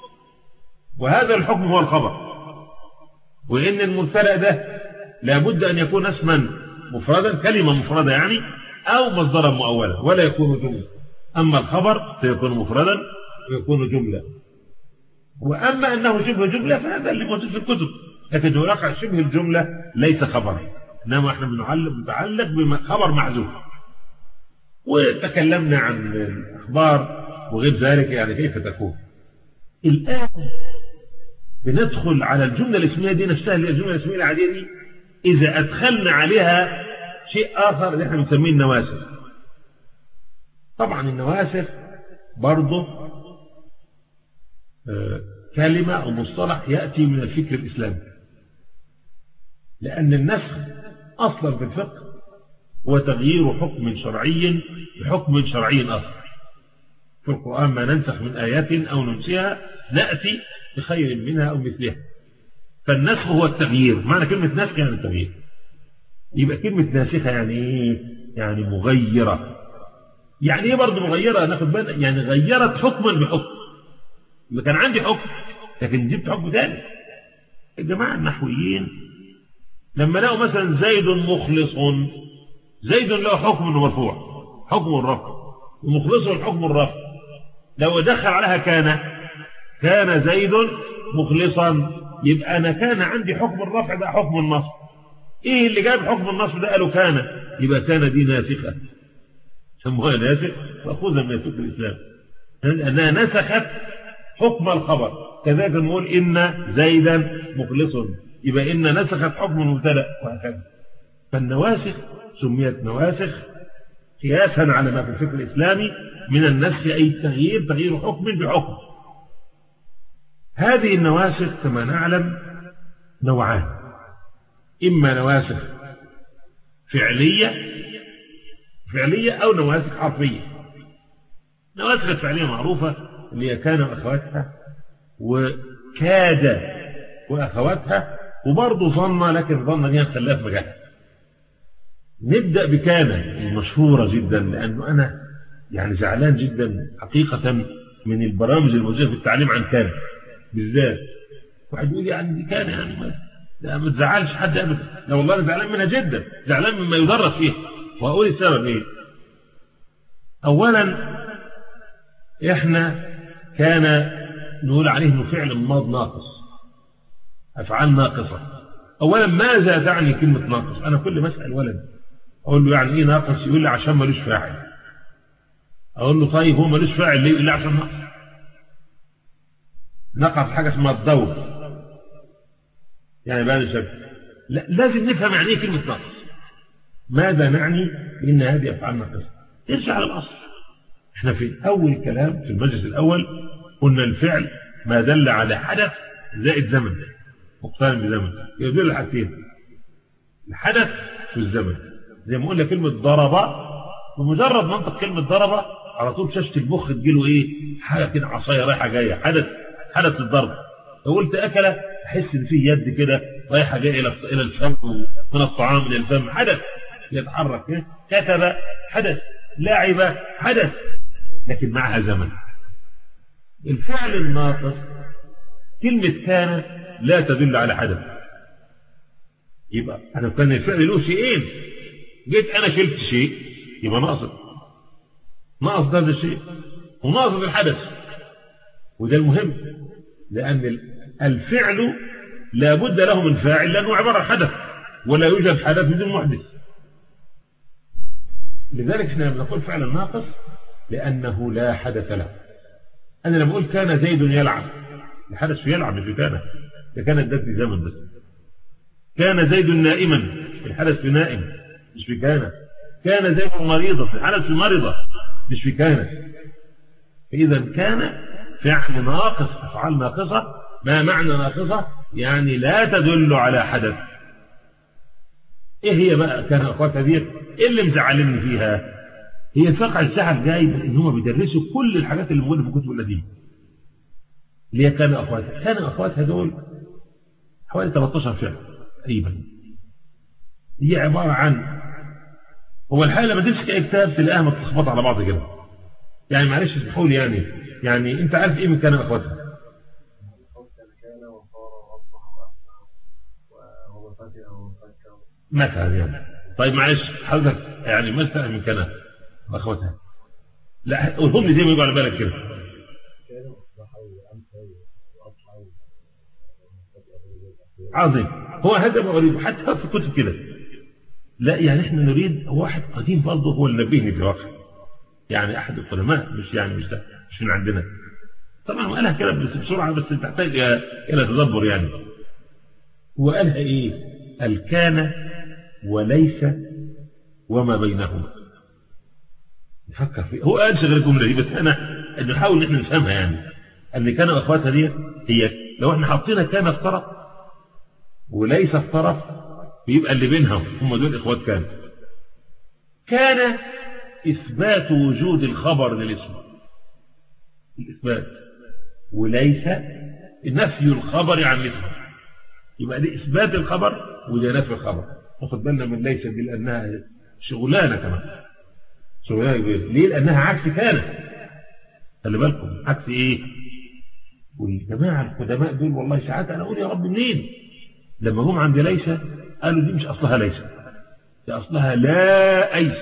وهذا الحكم هو الخبر وإن المبتدا ده لابد أن يكون اسما مفردا كلمة مفردة يعني أو مصدرا مؤولا ولا يكون جملة أما الخبر سيكون مفردا ويكون جملة وأما أنه شبه جملة فهذا اللي موجود في الكتب لكن واقع شبه الجملة ليس خبرا إنما احنا بنعلق متعلق بخبر محذوف وتكلمنا عن الأخبار وغير ذلك يعني كيف تكون الآن بندخل على الجملة الاسمية دي نفسها اللي هي الجملة الاسمية العادية دي إذا أدخلنا عليها شيء آخر اللي احنا بنسميه النواسخ طبعا النواسخ برضه آه كلمة أو مصطلح يأتي من الفكر الإسلامي لأن النسخ أصلا في الفقه هو تغيير حكم شرعي بحكم شرعي آخر في القرآن ما ننسخ من آيات أو ننسيها نأتي بخير منها أو مثلها فالنسخ هو التغيير معنى كلمة نسخ يعني التغيير يبقى كلمة ناسخة يعني إيه يعني مغيرة يعني ايه برضه مغيرة ناخد بالنا يعني غيرت حكما بحكم اللي كان عندي حكم لكن جبت حكم ثاني الجماعة النحويين لما لقوا مثلا زيد مخلص زيد له حكم انه مرفوع حكم الرفع ومخلص الحكم الرفع لو دخل عليها كان كان زيد مخلصا يبقى انا كان عندي حكم الرفع ده حكم النصب ايه اللي جاب حكم النصب ده قالوا كان يبقى كان دي ناسخه سموها ناسخ ماخوذه من فقه الاسلام انها نسخت حكم الخبر كذلك نقول ان زيدا مخلص يبقى ان نسخت حكم المبتدا وهكذا فالنواسخ سميت نواسخ قياسا على ما في الفكر الاسلامي من النسخ اي التغيير تغيير حكم بحكم هذه النواسخ كما نعلم نوعان إما نواسخ فعلية فعلية أو نواسخ حرفية نواسخ الفعلية معروفة اللي هي كان وأخواتها وكاد وأخواتها وبرضه ظن لكن ظن دي هنخليها في مجالها نبدأ بكان المشهورة جدا لأنه أنا يعني زعلان جدا حقيقة من البرامج الموجودة في التعليم عن كان بالذات واحد يقول يعني دي كان يعني ما لا ما تزعلش حد ابدا لا والله انا زعلان منها جدا زعلان مما يدرس فيها واقول السبب ايه اولا احنا كان نقول عليه انه فعل ماض ناقص افعال ناقصه اولا ماذا تعني كلمه ناقص انا كل ما اسال ولد اقول له يعني ايه ناقص يقول لي عشان ملوش فاعل اقول له طيب هو ملوش فاعل ليه يقول لي عشان ناقص نقص حاجة اسمها الدور يعني بهذا الشكل لا لازم نفهم يعني ايه كلمة نقص ماذا نعني بأن هذه أفعال ناقصة ارجع على الأصل احنا في أول كلام في المجلس الأول قلنا الفعل ما دل على حدث زائد زمن مقترن بزمن يدل على حاجتين الحدث والزمن زي ما قلنا كلمة ضرب بمجرد منطق كلمة ضرب على طول شاشة المخ تجيله ايه حاجة كده عصاية رايحة جاية حدث حدث الضرب لو قلت أكل أحس إن فيه يد كده رايحة جاية إلى إلى الفم من الطعام إلى الفم حدث يتحرك كتب حدث لعب حدث لكن معها زمن الفعل الناقص كلمة كان لا تدل على حدث يبقى أنا كان الفعل له شيئين جيت أنا شلت شيء يبقى ناقص ناقص هذا الشيء وناقص الحدث وده المهم لأن الفعل لا بد له من فاعل لأنه عبارة عن حدث ولا يوجد حدث بدون محدث لذلك احنا بنقول فعل ناقص لأنه لا حدث له أنا لما أقول كان زيد يلعب الحدث في يلعب مش كان ده كانت ده في زمن بس كان زيد نائما الحدث في نائم مش في كان كان زيد مريضا الحدث في مرضة مش في كان فإذا كان فعل ناقص أفعال ناقصة ما معنى ناقصة يعني لا تدل على حدث ايه هي بقى كان اخواتها دي ايه اللي مزعلني فيها هي الفقع الساعة الجاي ان هم بيدرسوا كل الحاجات اللي موجوده في الكتب القديمه اللي هي كان اخواتها كان اخواتها دول حوالي 13 فعل تقريبا هي عبارة عن هو الحقيقة لما تمسك اي كتاب تلاقيها متلخبطة على بعض كده يعني معلش اسمحوا لي يعني يعني انت عارف ايه من كان اخواتها مثلا يعني طيب معلش حضرتك يعني مثلا من كان اخواتها لا قولهم لي زي ما يجوا على بالك كده عظيم هو هذا ما اريد حتى في الكتب كده لا يعني احنا نريد واحد قديم برضه هو اللي نبهني في الواقع يعني احد القدماء مش يعني مش ده مش من عندنا طبعا هو قالها كده بس بسرعه بس تحتاج الى تدبر يعني وقالها ايه الكان وليس وما بينهما نفكر فيه هو قال غير الجمله دي بس انا نحاول ان احنا نفهمها يعني ان كان اخواتها دي هي لو احنا حاطينها كان في طرف وليس في طرف بيبقى اللي بينهم هم دول اخوات كان كان اثبات وجود الخبر للاسم الاثبات وليس نفي الخبر عن الاسم يبقى دي اثبات الخبر وده نفي الخبر واخد بالنا من ليس دي لانها شغلانه كمان ليه لأنها عكس كان خلي بالكم عكس إيه والجماعة القدماء دول والله ساعات أنا أقول يا رب منين لما جم عند ليس قالوا دي مش أصلها ليس دي أصلها لا أيس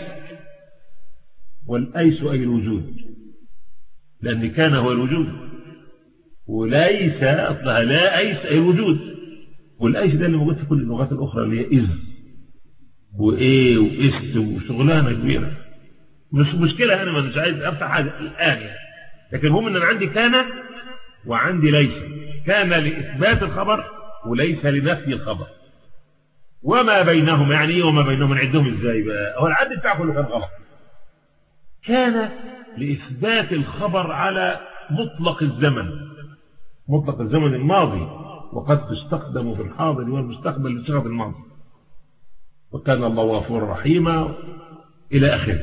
والأيس أي الوجود لأن كان هو الوجود وليس أصلها لا أيس أي الوجود والأيس ده اللي موجود في كل اللغات الأخرى اللي هي إذ وإيه وإست وشغلانة كبيرة مش مشكلة أنا مش عايز أفتح حاجة الآن يعني لكن المهم أن أنا عندي كان وعندي ليس كان لإثبات الخبر وليس لنفي الخبر وما بينهم يعني ايه وما بينهم نعدهم ازاي بقى هو العد بتاع كله كان غلط كان لإثبات الخبر على مطلق الزمن مطلق الزمن الماضي وقد تستخدم في الحاضر والمستقبل لصيغه الماضي وكان الله غفورا رحيما إلى آخره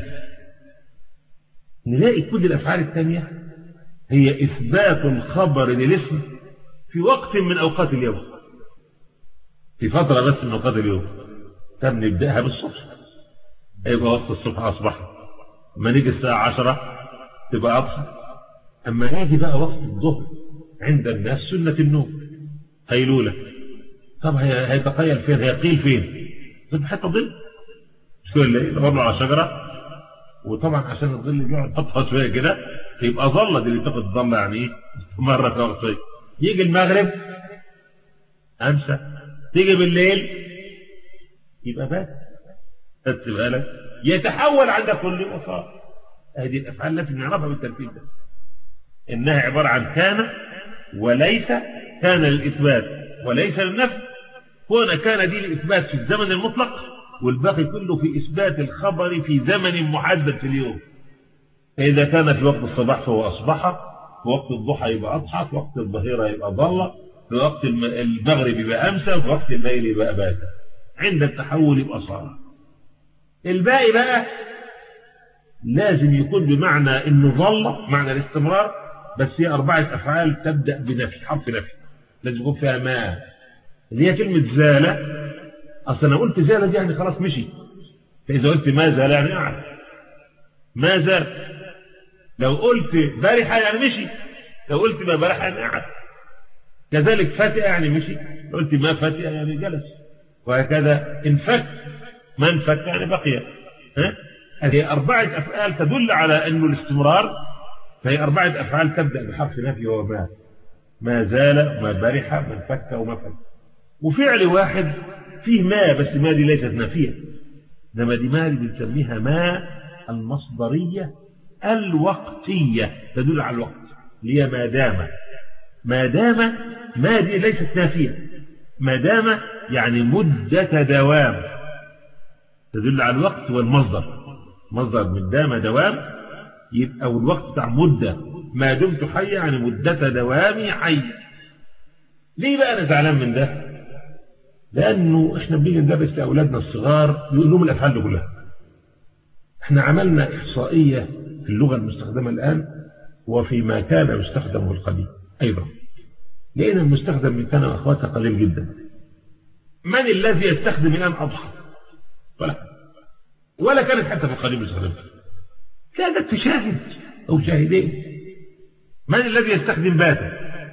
نلاقي كل الأفعال الثانية هي إثبات الخبر للاسم في وقت من أوقات اليوم في فترة بس من أوقات اليوم طب نبدأها بالصبح يبقى وقت الصبح أصبح أما نيجي الساعة عشرة تبقى أضحى أما نيجي بقى وقت الظهر عند الناس سنة النوم هيلولة طب هيتقيل فين هيقيل فين طب حتى ظل مش كل الليل يدور على شجرة وطبعا عشان الظل بيقعد يحطها شوية كده يبقى ظلة دي اللي بتاخد ظلة يعني ايه مرة في وقت شوية يجي المغرب أمسى تيجي بالليل يبقى بات خدت بالك يتحول عند كل وصار هذه الافعال التي نعرفها بالترتيب ده انها عباره عن كان وليس كان للاثبات وليس للنفي كون كان دي للاثبات في الزمن المطلق والباقي كله في اثبات الخبر في زمن محدد في اليوم فاذا كان في وقت الصباح فهو اصبح في وقت الضحى يبقى اضحى في وقت الظهيره يبقى ضل في وقت المغرب يبقى امسى في وقت الليل يبقى بات عند التحول يبقى صار الباقي بقى لازم يكون بمعنى انه ظل معنى الاستمرار بس هي أربعة أفعال تبدأ بنفي حرف نفي لازم يكون فيها ما اللي هي كلمة زالة أصل أنا قلت زالة دي يعني خلاص مشي فإذا قلت ما زال يعني قعد ما زال لو قلت بارحة يعني مشي لو قلت ما بارحة يعني قعد كذلك فاتئة يعني مشي لو قلت ما فاتئة يعني جلس وهكذا انفك ما انفك يعني بقي ها هذه أربعة أفعال تدل على أنه الاستمرار فهي أربعة أفعال تبدأ بحرف نفي وهو ما ما زال ما برح ما انفك وما فك وفعل واحد فيه ما بس ما دي ليست نافية إنما دي ما اللي بنسميها ما المصدرية الوقتية تدل على الوقت اللي هي ما دام ما دام ما دي ليست نافية ما دام يعني مدة دوام تدل على الوقت والمصدر مصدر من دام دوام يبقى والوقت بتاع مدة ما دمت حي يعني مدة دوامي حي ليه بقى أنا زعلان من ده لأنه إحنا بنيجي ندرس لأولادنا الصغار يقول لهم الأفعال دي كلها إحنا عملنا إحصائية في اللغة المستخدمة الآن وفيما كان يستخدم القديم أيضا لقينا المستخدم من كان أخواتها قليل جدا من الذي يستخدم الآن أضحى ولا ولا كانت حتى في القديم يستخدمها كانت تشاهد أو شاهدين من الذي يستخدم باتا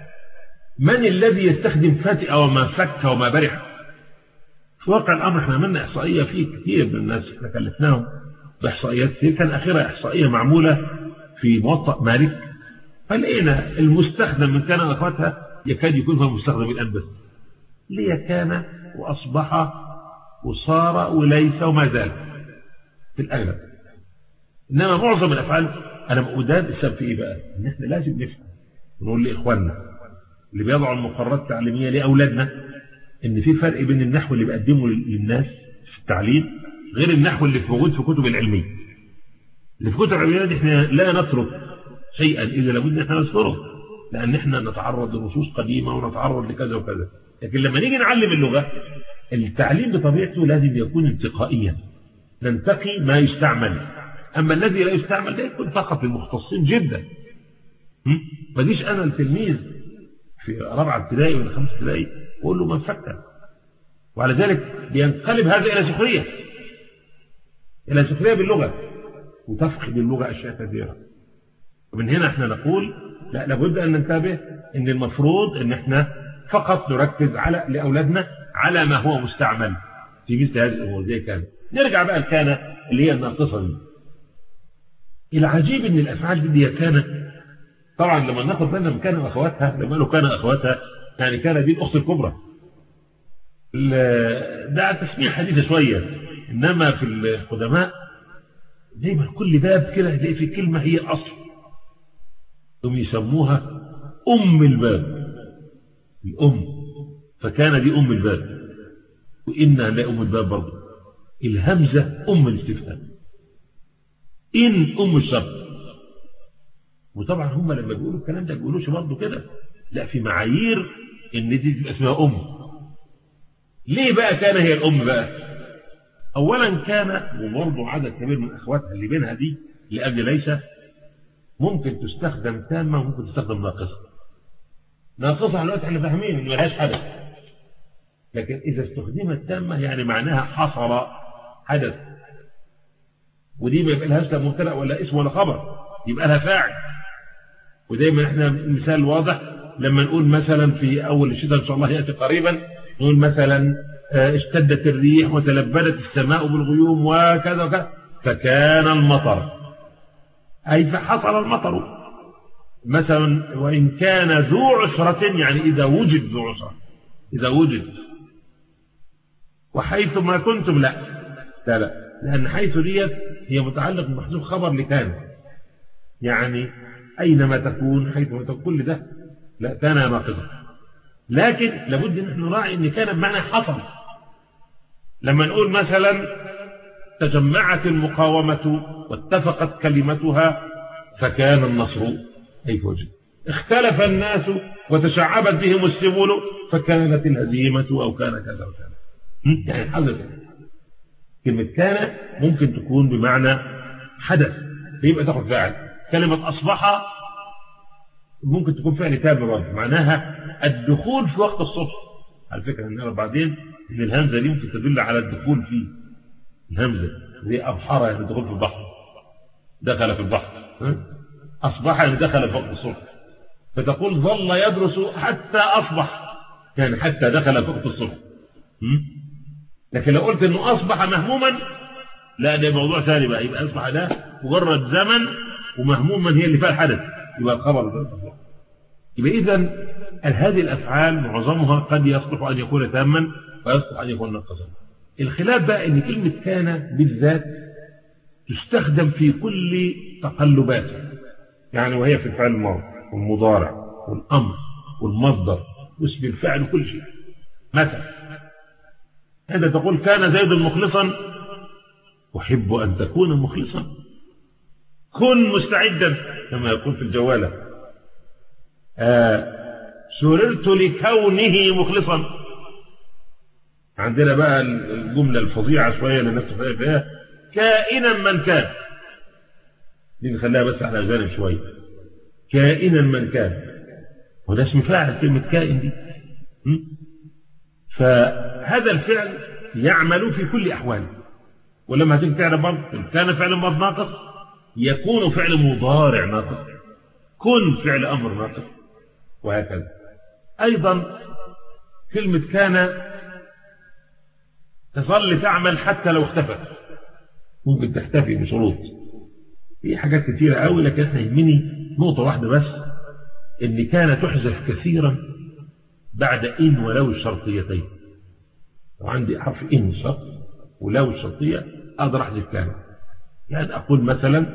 من الذي يستخدم فاتئة وما فك وما برح في واقع الأمر احنا عملنا إحصائية فيه كثير من الناس احنا كلفناهم بإحصائيات كثير كان آخرها إحصائية معمولة في موطأ مالك فلقينا المستخدم من كان أخواتها يكاد يكون هو المستخدم الآن بس ليه كان وأصبح وصار وليس وما زال في الأغلب إنما معظم الأفعال أنا بقودان السبب في إيه بقى إن إحنا لازم نفهم ونقول لإخواننا اللي بيضعوا المقررات التعليمية لأولادنا إن في فرق بين النحو اللي بقدمه للناس في التعليم غير النحو اللي في موجود في كتب العلمية اللي في كتب العلمية دي إحنا لا نترك شيئا إلا لابد إن إحنا نذكره لأن إحنا نتعرض لنصوص قديمة ونتعرض لكذا وكذا لكن لما نيجي نعلم اللغة التعليم بطبيعته لازم يكون انتقائيا ننتقي ما يستعمل أما الذي لا يستعمل ده يكون فقط للمختصين جدا ما جيش أنا التلميذ في رابعة ابتدائي ولا خمسة ابتدائي وأقول له من فكر وعلى ذلك بينقلب هذا إلى سخرية إلى سخرية باللغة وتفقد اللغة أشياء كثيرة ومن هنا احنا نقول لا لابد أن ننتبه أن المفروض أن احنا فقط نركز على لأولادنا على ما هو مستعمل في مثل هذه الأمور زي كان نرجع بقى الكان اللي هي الناقصة دي العجيب ان الافعال دي كانت طبعا لما ناخد بالنا من كان اخواتها لما قالوا كان اخواتها يعني كان دي الاخت الكبرى ده تسمية حديثة شوية انما في القدماء دايما كل باب كده هتلاقي في كلمة هي الاصل هم يسموها ام الباب الام فكان دي ام الباب وانها لا ام الباب برضه الهمزة ام الاستفهام إن أم الشرط وطبعا هم لما بيقولوا الكلام ده بيقولوش برضه كده لا في معايير ان دي تبقى اسمها أم ليه بقى كان هي الأم بقى أولا كان وبرضه عدد كبير من أخواتها اللي بينها دي لأجل ليس ممكن تستخدم تامة وممكن تستخدم ناقصة ناقصة على الوقت احنا فاهمين ان ملهاش حدث لكن إذا استخدمت تامة يعني معناها حصل حدث ودي ما يبقى لهاش لا مبتدا ولا اسم ولا خبر يبقى لها فاعل ودايما احنا مثال واضح لما نقول مثلا في اول الشتاء ان شاء الله ياتي قريبا نقول مثلا اشتدت الريح وتلبدت السماء بالغيوم وكذا وكذا فكان المطر اي فحصل المطر مثلا وان كان ذو عسرة يعني اذا وجد ذو عسرة اذا وجد وحيث ما كنتم لا لا لا لأن حيث ديت هي متعلق بمحذوف خبر لكان يعني أينما تكون حيثما تكون كل ده لا كان ناقصا لكن لابد ان احنا نراعي ان كان بمعنى حصل لما نقول مثلا تجمعت المقاومة واتفقت كلمتها فكان النصر أي وجد اختلف الناس وتشعبت بهم السبل فكانت الهزيمة أو كان كذا وكذا يعني حدث كلمة كان ممكن تكون بمعنى حدث فيبقى تاخد فاعل كلمة أصبح ممكن تكون فعل تام برضه معناها الدخول في وقت الصبح على فكرة ان بعدين ان الهمزة دي ممكن تدل على الدخول فيه الهمزة زي أبحر يعني الدخول في البحر دخل في البحر أصبح يعني دخل في وقت الصبح فتقول ظل يدرس حتى أصبح يعني حتى دخل في وقت الصبح لكن لو قلت انه اصبح مهموما لا ده موضوع ثاني بقى يبقى اصبح ده مجرد زمن ومهموما هي اللي فيها الحدث يبقى الخبر ده يبقى اذا هذه الافعال معظمها قد يصلح ان يكون تاما ويصلح ان يكون ناقصا الخلاف بقى ان كلمه كان بالذات تستخدم في كل تقلباته يعني وهي في الفعل الماضي والمضارع والامر والمصدر واسم الفعل وكل شيء مثلا عند تقول كان زيد مخلصا أحب أن تكون مخلصا كن مستعدا كما يقول في الجوالة آه سررت لكونه مخلصا عندنا بقى الجملة الفظيعة شوية اللي الناس تفهم فيها كائنا من كان دي نخليها بس على جانب شوية كائنا من كان وده اسم فاعل كلمة كائن دي م? فهذا الفعل يعمل في كل أحواله ولما هتيجي تعرف برضه كان فعل ماض ناقص يكون فعل مضارع ناقص كن فعل أمر ناقص وهكذا أيضا كلمة كان تظل تعمل حتى لو اختفت ممكن تختفي بشروط في حاجات كثيرة قوي لكن احنا يهمني نقطة واحدة بس ان كان تحذف كثيرا بعد إن ولو الشرطيتين وعندي حرف إن شرط ولو الشرطية أقدر أحذف كان يعني أقول مثلا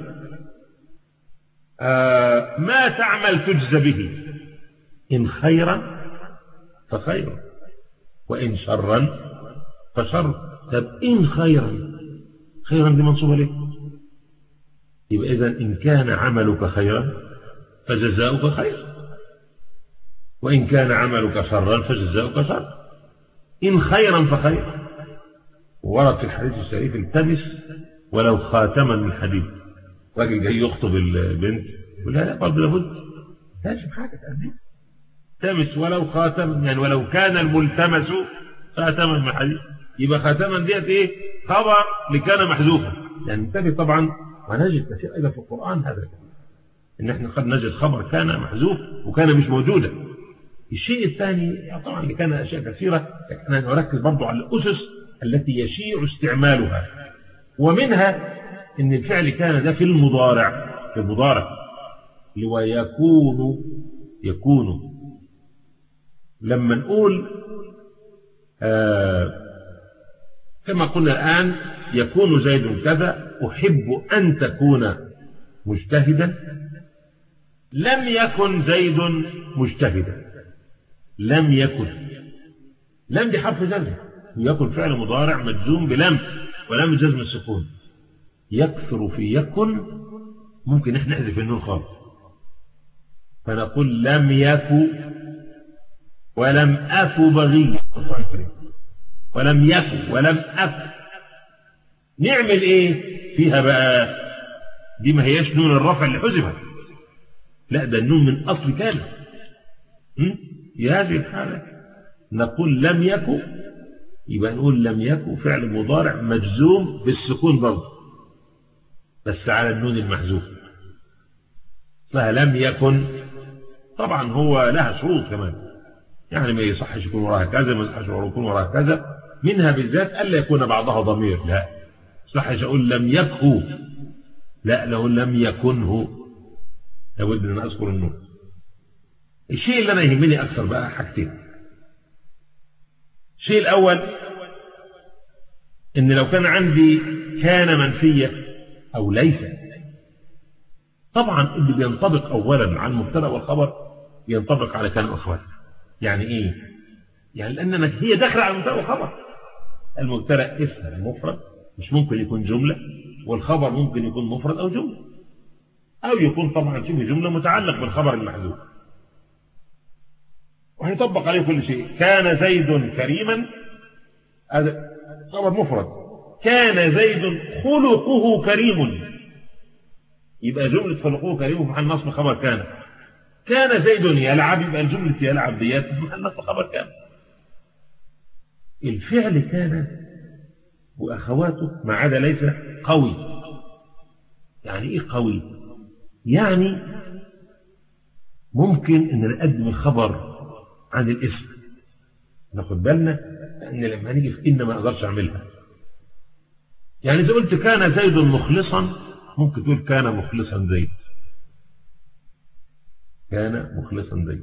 آه ما تعمل تجزى به إن خيرا فخير وإن شرا فشر طب إن خيرا خيرا دي منصوبة ليه يبقى إذا إن كان عملك خيرا فجزاؤك خير وإن كان عملك شرا فجزاؤك شر إن خيرا فخير ورد في الحديث الشريف التمس ولو خاتما من حديد راجل جاي يخطب البنت يقول لها لا برضه لابد لازم حاجة تأدي تمس ولو خاتم يعني ولو كان الملتمس خاتما من حديد يبقى خاتما ديت ايه خبر لكان محذوفا يعني انتبه طبعا ونجد كثير أيضا في القرآن هذا إن إحنا قد نجد خبر كان محذوف وكان مش موجودا الشيء الثاني طبعا اللي كان أشياء كثيرة لكن أنا أركز برضو على الأسس التي يشيع استعمالها ومنها إن الفعل كان ده في المضارع في المضارع ويكون يكون لما نقول آه كما قلنا الآن يكون زيد كذا أحب أن تكون مجتهدا لم يكن زيد مجتهدا لم يكن لم دي حرف جزم يكن فعل مضارع مجزوم بلم ولم جزم السكون يكثر في يكن ممكن احنا نحذف النون خالص فنقول لم يكن ولم أك بغي ولم يكن ولم أك نعمل ايه فيها بقى دي ما هياش نون الرفع اللي حذفت لا ده النون من أصل كامل في هذه الحالة نقول لم يكن يبقى نقول لم يكن فعل مضارع مجزوم بالسكون برضه بس على النون المحذوف فلم يكن طبعا هو لها شروط كمان يعني ما يصحش يكون وراها كذا ما يصحش يكون وراها كذا منها بالذات ألا يكون بعضها ضمير لا صحش أقول لم يكه لا لو لم يكنه لابد أن أذكر النون الشيء اللي أنا يهمني أكثر بقى حاجتين الشيء الأول إن لو كان عندي كان منفية أو ليس طبعا اللي بينطبق أولا على المبتدا والخبر ينطبق على كان أخوات يعني إيه يعني لأن هي داخله على المبتدا والخبر المبتدا اسم مفرد مش ممكن يكون جملة والخبر ممكن يكون مفرد أو جملة أو يكون طبعا شبه جملة متعلق بالخبر المحذوف وهيطبق عليه كل شيء كان زيد كريما هذا خبر مفرد كان زيد خلقه كريم يبقى جملة خلقه كريم في محل نصب خبر كان كان زيد يلعب يبقى الجملة يلعب ديات في محل نصب خبر كان الفعل كان وأخواته ما عدا ليس قوي يعني إيه قوي يعني ممكن أن نقدم الخبر عن الاسم ناخد بالنا لأن لما نيجي في إن ما أقدرش أعملها يعني إذا قلت كان زيد مخلصا ممكن تقول كان مخلصا زيد كان مخلصا زيد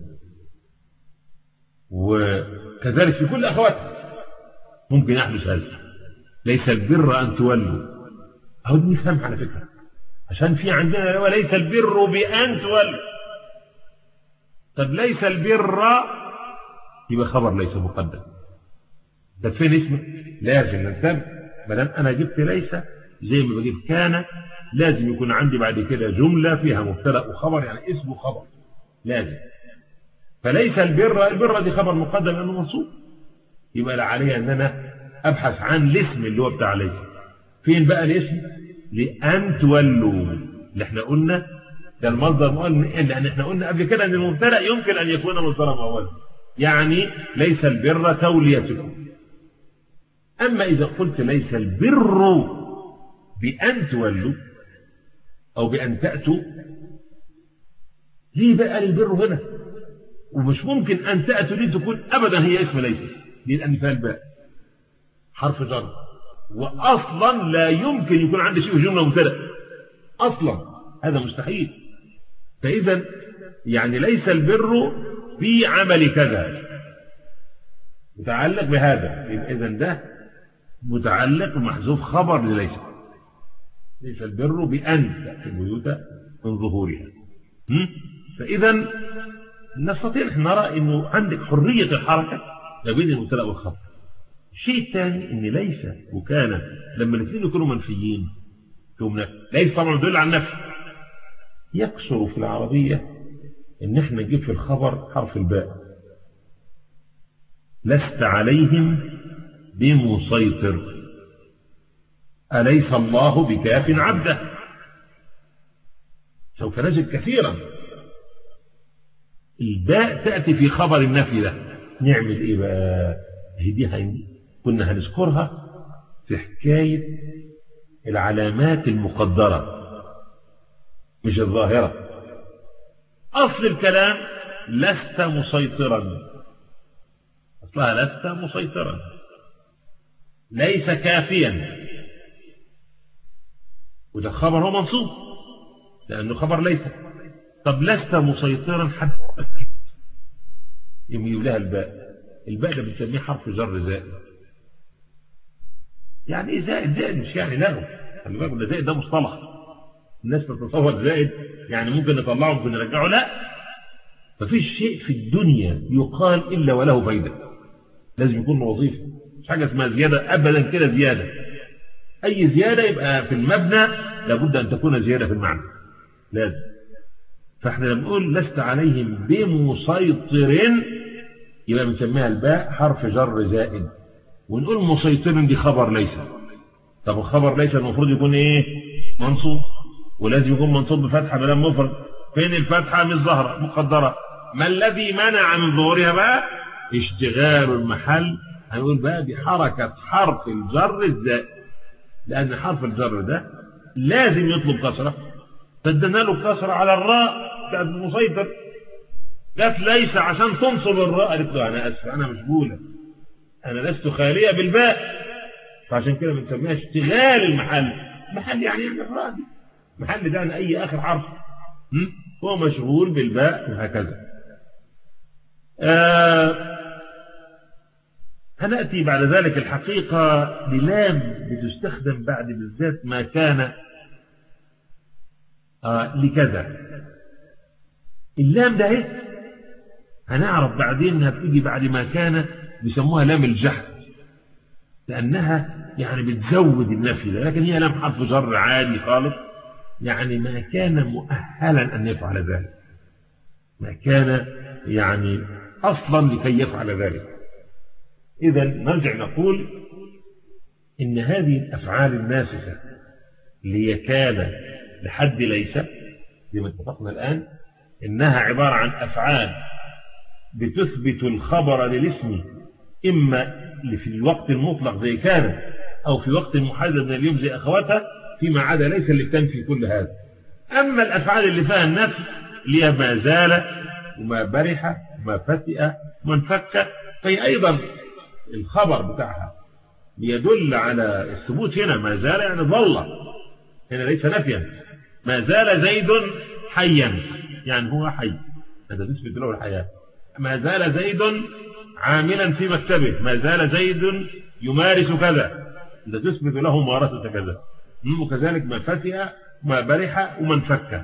وكذلك في كل أخواته ممكن يحدث هذا ليس البر أن تولوا أهو دي نفهم على فكرة عشان في عندنا وليس البر بأن تولوا طب ليس البر يبقى خبر ليس مقدم ده فين اسمه لازم ننتبه ما دام انا جبت ليس زي ما بجيب كان لازم يكون عندي بعد كده جمله فيها مبتدا وخبر يعني اسم وخبر لازم فليس البر البر دي خبر مقدم لانه منصوب يبقى لا علي ان انا ابحث عن الاسم اللي هو بتاع ليس فين بقى الاسم لان تولوا اللي احنا قلنا ده المصدر مؤمن لان احنا قلنا قبل كده ان المبتدا يمكن ان يكون مصدرا مؤولا يعني ليس البر توليتكم أما إذا قلت ليس البر بأن تولوا أو بأن تأتوا ليه بقى البر هنا ومش ممكن أن تأتوا دي تكون أبدا هي اسم ليس دي لأن فيها الباء حرف جر وأصلا لا يمكن يكون عندي شيء جملة مبتدا أصلا هذا مستحيل فإذا يعني ليس البر في عمل كذا متعلق بهذا إذا ده متعلق بمحذوف خبر لليس ليس البر بأن تأتي البيوت من ظهورها فإذا نستطيع أن نرى أنه عندك حرية الحركة ما بين المبتدا والخبر الشيء الثاني أن ليس وكان لما الاثنين يكونوا منفيين ثم ليس طبعا يدل على النفي يكثر في العربية ان احنا نجيب في الخبر حرف الباء لست عليهم بمسيطر أليس الله بكاف عبده سوف نجد كثيرا الباء تأتي في خبر النفي ده نعمل ايه بقى دي هين كنا هنذكرها في حكاية العلامات المقدرة مش الظاهرة أصل الكلام لست مسيطرا أصلها لست مسيطرا ليس كافيا وده خبر هو منصوب لأنه خبر ليس طب لست مسيطرا حتى يميل لها الباء الباء ده بنسميه حرف جر زائد يعني ايه زائد زائد مش يعني لغو خلي بالك ده زائد ده مصطلح الناس تتصور زائد يعني ممكن نطلعه ممكن نرجعه لا مفيش شيء في الدنيا يقال الا وله فايده لازم يكون وظيفه مش حاجه اسمها زياده ابدا كده زياده اي زياده يبقى في المبنى لابد ان تكون زياده في المعنى لازم فاحنا لما نقول لست عليهم بمسيطر يبقى بنسميها الباء حرف جر زائد ونقول مسيطر دي خبر ليس طب الخبر ليس المفروض يكون ايه منصوب ولازم يكون منصوب بفتحه بلا مفرد فين الفتحه مش ظاهره مقدره ما الذي منع من ظهورها بقى اشتغال المحل هنقول بقى بحركه حرف الجر الزائد لان حرف الجر ده لازم يطلب كسره فادنا له كسره على الراء بتاعت المسيطر جت ليس عشان تنصب الراء قالت له انا اسف انا مشغوله انا لست خاليه بالباء فعشان كده بنسميها اشتغال المحل محل يعني يعني الراء دي محل ده يعني اي اخر حرف هو مشغول بالباء وهكذا آه هنأتي بعد ذلك الحقيقة بلام بتستخدم بعد بالذات ما كان آه لكذا اللام ده ايه هنعرف بعدين انها بتيجي بعد ما كان بيسموها لام الجحد لانها يعني بتزود النفي ده لكن هي لام حرف جر عادي خالص يعني ما كان مؤهلا ان يفعل ذلك ما كان يعني اصلا لكي يفعل ذلك اذا نرجع نقول ان هذه الافعال الناسخه ليكاد لحد ليس زي ما اتفقنا الان انها عباره عن افعال بتثبت الخبر للاسم إما في الوقت المطلق زي كان أو في وقت محدد من اليوم زي أخواتها فيما عدا ليس اللي بتنفي كل هذا أما الأفعال اللي فيها النفس اللي هي ما زال وما برح وما فتئ وما انفك فهي أيضا الخبر بتاعها بيدل على الثبوت هنا ما زال يعني ظل هنا ليس نفيا ما زال زيد حيا يعني هو حي هذا تثبت له الحياه ما زال زيد عاملا في مكتبه ما زال زيد يمارس كذا ده تثبت له ممارسة كذا وكذلك ما فتئ ما برح وما انفك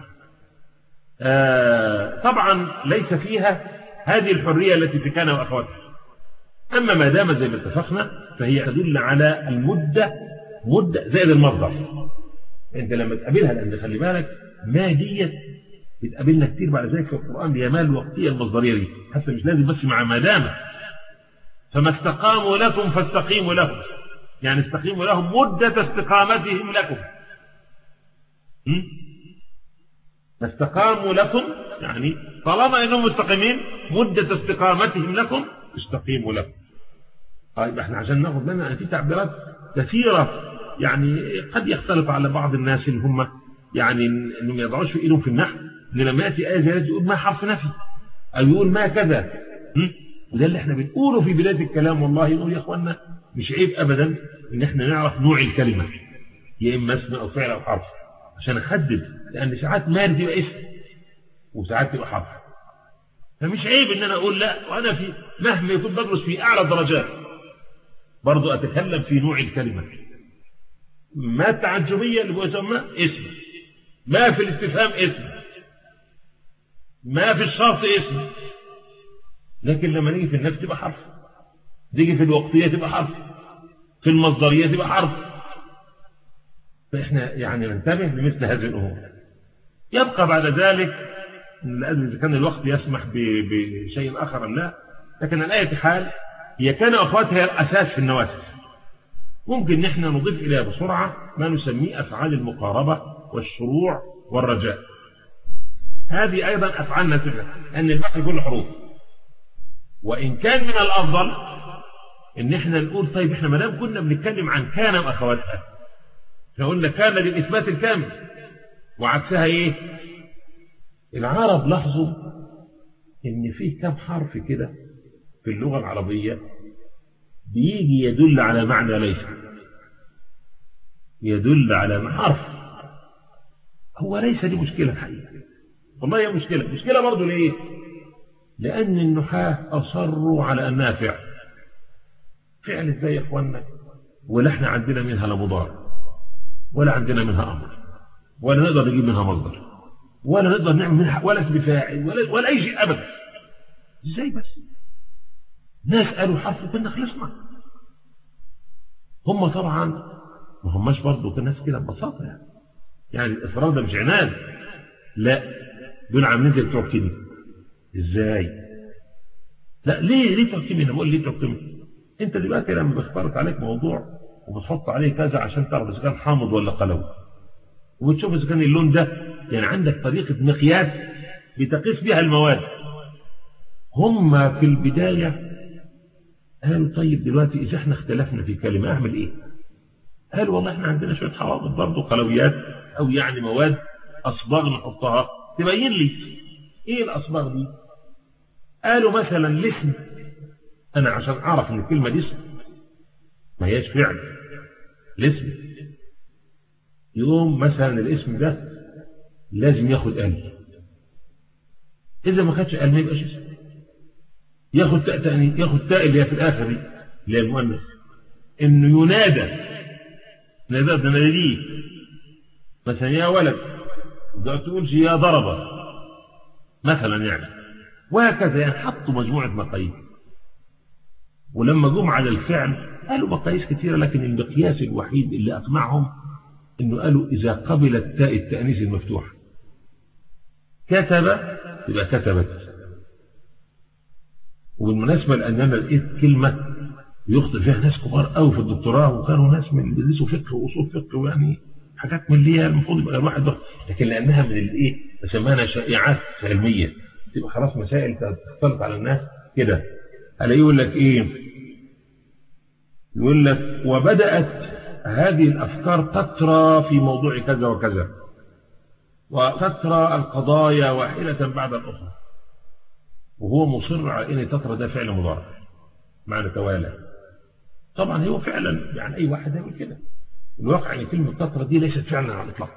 آه طبعا ليس فيها هذه الحرية التي في كان وأخواتها أما ما دام زي ما اتفقنا فهي تدل على المدة مدة زائد المصدر انت لما تقابلها لان خلي بالك ما ديت بتقابلنا كتير بعد ذلك في القرآن هي ما الوقتية المصدرية دي حتى مش لازم بس مع ما دام فما استقاموا لكم فاستقيموا لهم يعني استقيموا لهم مدة استقامتهم لكم ما استقاموا لكم يعني طالما انهم مستقيمين مدة استقامتهم لكم استقيموا لكم طيب احنا عشان ناخد منها في تعبيرات كثيرة يعني قد يختلط على بعض الناس اللي هم يعني انهم ما يضعوش في ايدهم في النحو ان لما ياتي ايه زي يقول ما حرف نفي او يقول ما كذا وده اللي احنا بنقوله في بدايه الكلام والله نقول يا اخوانا مش عيب ابدا ان احنا نعرف نوع الكلمه يا اما اسم او فعل او حرف عشان احدد لان ساعات مارد يبقى اسم وساعات تبقى حرف فمش عيب ان انا اقول لا وانا في مهما يكون بدرس في اعلى الدرجات برضو اتكلم في نوع الكلمه ما التعجبيه اللي هو يسمى اسم ما في الاستفهام اسم ما في الشرط اسم لكن لما نيجي في النفس تبقى حرف تيجي في الوقتية تبقى حرف في المصدرية تبقى حرف فإحنا يعني ننتبه لمثل هذه الأمور يبقى بعد ذلك لأن إذا كان الوقت يسمح بشيء آخر لا لكن على أي حال هي كان أخواتها هي الأساس في النواسخ ممكن نحن نضيف إليها بسرعة ما نسميه أفعال المقاربة والشروع والرجاء هذه أيضا أفعال ناسخة أن البحث كل حروف وإن كان من الأفضل إن إحنا نقول طيب إحنا ما دام كنا بنتكلم عن كان وأخواتها إحنا قلنا كان للإثبات الكامل وعكسها إيه؟ العرب لاحظوا ان فيه كم حرف كده في اللغة العربية بيجي يدل على معنى ليس يدل على حرف هو ليس دي مشكلة الحقيقة والله هي مشكلة مشكلة برضه ليه لأن النحاة أصروا على أنها فعل فعل ازاي يا اخوانا ولا احنا عندنا منها لا مضارع ولا عندنا منها امر ولا نقدر نجيب منها مصدر ولا نقدر نعمل منها ولا اسم فاعل ولا, ولا اي شيء ابدا ازاي بس ناس قالوا حرف كنا خلصنا هم طبعا ما هماش برضه ناس كده ببساطه يعني يعني الاصرار ده مش عناد لا دول عاملين زي بتوع كيمياء ازاي لا ليه ليه بتوع كيمياء انا بقول ليه بتوع كيمياء انت دلوقتي لما بيختلط عليك موضوع وبتحط عليه كذا عشان تعرف اذا كان حامض ولا قلوي وبتشوف اذا كان اللون ده يعني عندك طريقه مقياس بتقيس بها المواد هم في البدايه قالوا طيب دلوقتي اذا احنا اختلفنا في كلمه اعمل ايه قالوا والله احنا عندنا شويه حوامض برضه قلويات او يعني مواد اصباغ نحطها تبين لي ايه الاصباغ دي قالوا مثلا الاسم انا عشان اعرف ان الكلمه دي اسم ما هياش فعل الاسم يقوم مثلا الاسم ده لازم ياخد ال اذا ما خدش ال ما يبقاش اسم ياخد تاء تاني ياخد تاء اللي هي في الاخر دي اللي هي المؤنث انه ينادى نادى ناديه مثلا يا ولد ما تقولش يا ضربه مثلا يعني وهكذا يعني حطوا مجموعه مقاييس ولما جم على الفعل قالوا مقاييس كثيرة لكن المقياس الوحيد اللي أقنعهم أنه قالوا إذا قبلت تاء التأنيث المفتوح كتب يبقى كتبت وبالمناسبة لأن أنا لقيت كلمة يخطئ فيها ناس كبار قوي في الدكتوراه وكانوا ناس من اللي بيدرسوا فقه وأصول فقه ويعني حاجات من اللي هي المفروض يبقى الواحد بقى. لكن لأنها من الإيه بسميها شائعات علمية تبقى خلاص مسائل تختلط على الناس كده ألا يقول لك إيه يقول لك وبدأت هذه الأفكار تترى في موضوع كذا وكذا وتترى القضايا واحدة بعد الأخرى وهو مصر على أن تترى ده فعل مضارع معنى توالى طبعا هو فعلا يعني أي واحد يعمل كده الواقع أن كلمة تترى دي ليست فعلا على الإطلاق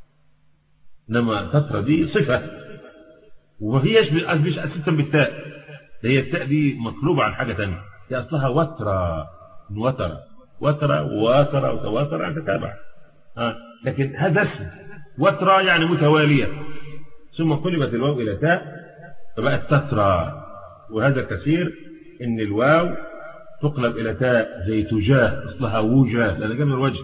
إنما تترى دي صفة وما هيش مش أساسا بالتاء هي التاء دي مطلوبة عن حاجة ثانيه هي أصلها وترى وتر وتر وواتر وتواتر يعني تتابع آه. لكن هذا اسم وترى يعني متوالية ثم قلبت الواو إلى تاء فبقت تترى وهذا كثير إن الواو تقلب إلى تاء زي تجاه أصلها وجاه لأن جاء من الوجه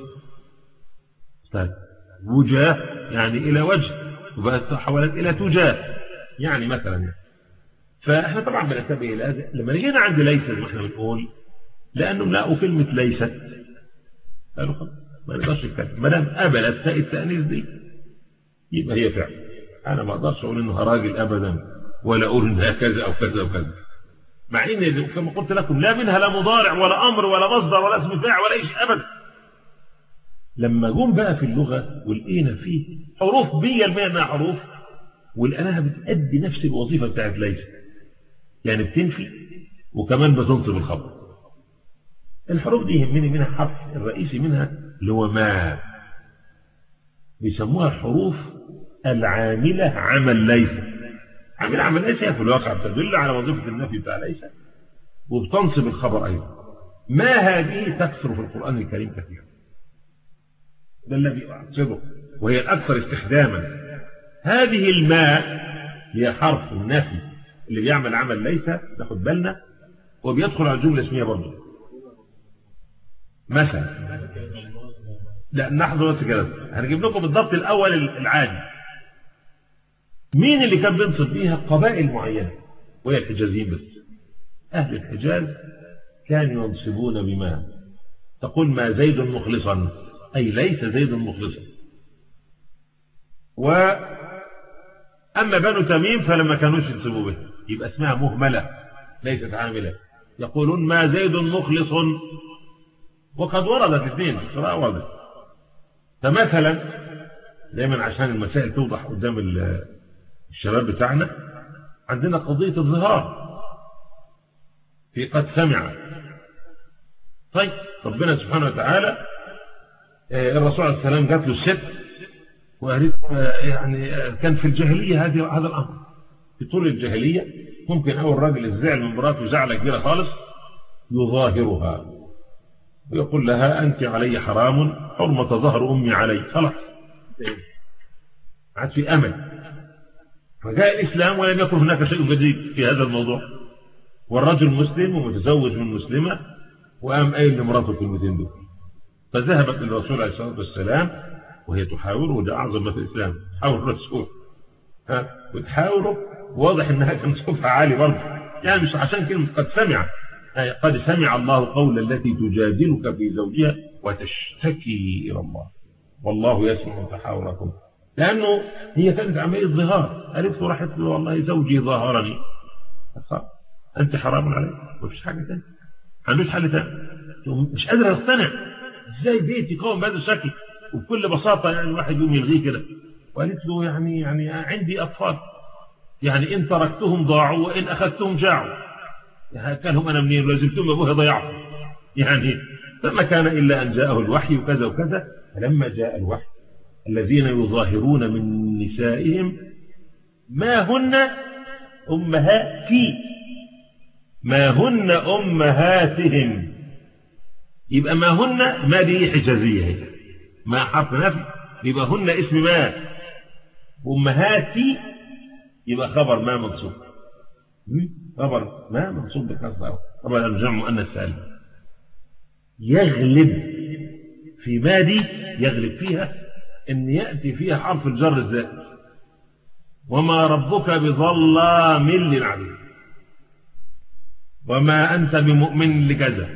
طيب وجاه يعني إلى وجه وبقت تحولت إلى تجاه يعني مثلا يعني. فاحنا طبعا بننتبه الى هذا لما جينا عند ليست ما احنا بنقول لانهم لقوا كلمه ليست قالوا خلاص ما نقدرش نتكلم ما دام قبلت تاء التانيث دي يبقى هي فعل انا ما اقدرش اقول انها راجل ابدا ولا اقول انها كذا او كذا او كذا مع ان كما قلت لكم لا منها لا مضارع ولا امر ولا مصدر ولا اسم فاعل ولا اي شيء ابدا لما جم بقى في اللغه ولقينا فيه حروف 100% انها حروف ولقيناها بتأدي نفس الوظيفه بتاعت ليست يعني بتنفي وكمان بتنصب الخبر الحروف دي يهمني منها حرف الرئيسي منها اللي هو ما بيسموها الحروف العاملة عمل ليس عامل عمل ليس هي في الواقع بتدل على وظيفة النفي بتاع ليس وبتنصب الخبر أيضا ما هذه تكثر في القرآن الكريم كثيرا ده الذي أقصده وهي الأكثر استخداما هذه الماء هي حرف النفي اللي بيعمل عمل ليس ناخد بالنا وبيدخل على الجملة الاسمية برضه مثلا لا نحظى بس كده هنجيب لكم بالضبط الأول العادي مين اللي كان بينصب بيها قبائل معينة وهي الحجازيين بس أهل الحجاز كانوا ينصبون بما تقول ما زيد مخلصا أي ليس زيد مخلصا و أما بنو تميم فلما كانوش ينسبوا به يبقى اسمها مهملة ليست عاملة يقولون ما زيد مخلص وقد وردت الاثنين القراءة وردت فمثلا دايما عشان المسائل توضح قدام الشباب بتاعنا عندنا قضية الظهار في قد سمع طيب ربنا سبحانه وتعالى الرسول عليه السلام جات له الست وقالت يعني كان في الجاهلية هذه هذا الأمر في طول الجاهلية ممكن أول راجل الزعل من مراته زعلة كبيرة خالص يظاهرها ويقول لها أنت علي حرام حرمة ظهر أمي علي خلاص عاد في أمل فجاء الإسلام ولم يكن هناك شيء جديد في هذا الموضوع والرجل مسلم ومتزوج من مسلمة وقام قايل لمراته كلمتين دول فذهبت للرسول عليه الصلاة والسلام وهي تحاور وده أعظم ما في الإسلام تحاور الرسول ها وتحاوره واضح إنها كان صوتها عالي برضه يعني مش عشان كلمة قد سمع قد سمع الله قول التي تجادلك في زوجها وتشتكي إلى الله والله يسمع تحاوركم لأنه هي كانت عملية ظهار قالت له راحت له والله زوجي ظاهرني أنت حرام عليك مفيش حاجة تانية عندوش حل تاني مش قادر يقتنع ازاي بيت يقوم بهذا الشكل وبكل بساطة يعني الواحد يوم يلغيه كده وقالت له يعني يعني عندي أطفال يعني إن تركتهم ضاعوا وإن أخذتهم جاعوا يعني كانهم أنا منين ولازمتهم أبوها ضيعوا يعني فما كان إلا أن جاءه الوحي وكذا وكذا فلما جاء الوحي الذين يظاهرون من نسائهم ما هن أمهاتي ما هن أمهاتهم يبقى ما هن ما دي حجازية هي ما حرف نفي يبقى هن اسم ما أمهاتي يبقى خبر ما منصوب خبر ما منصوب بالكسر طبعا الجمع مؤنث سالم يغلب في ما دي يغلب فيها ان يأتي فيها حرف الجر الزائد وما ربك بظلام للعبيد وما أنت بمؤمن لكذا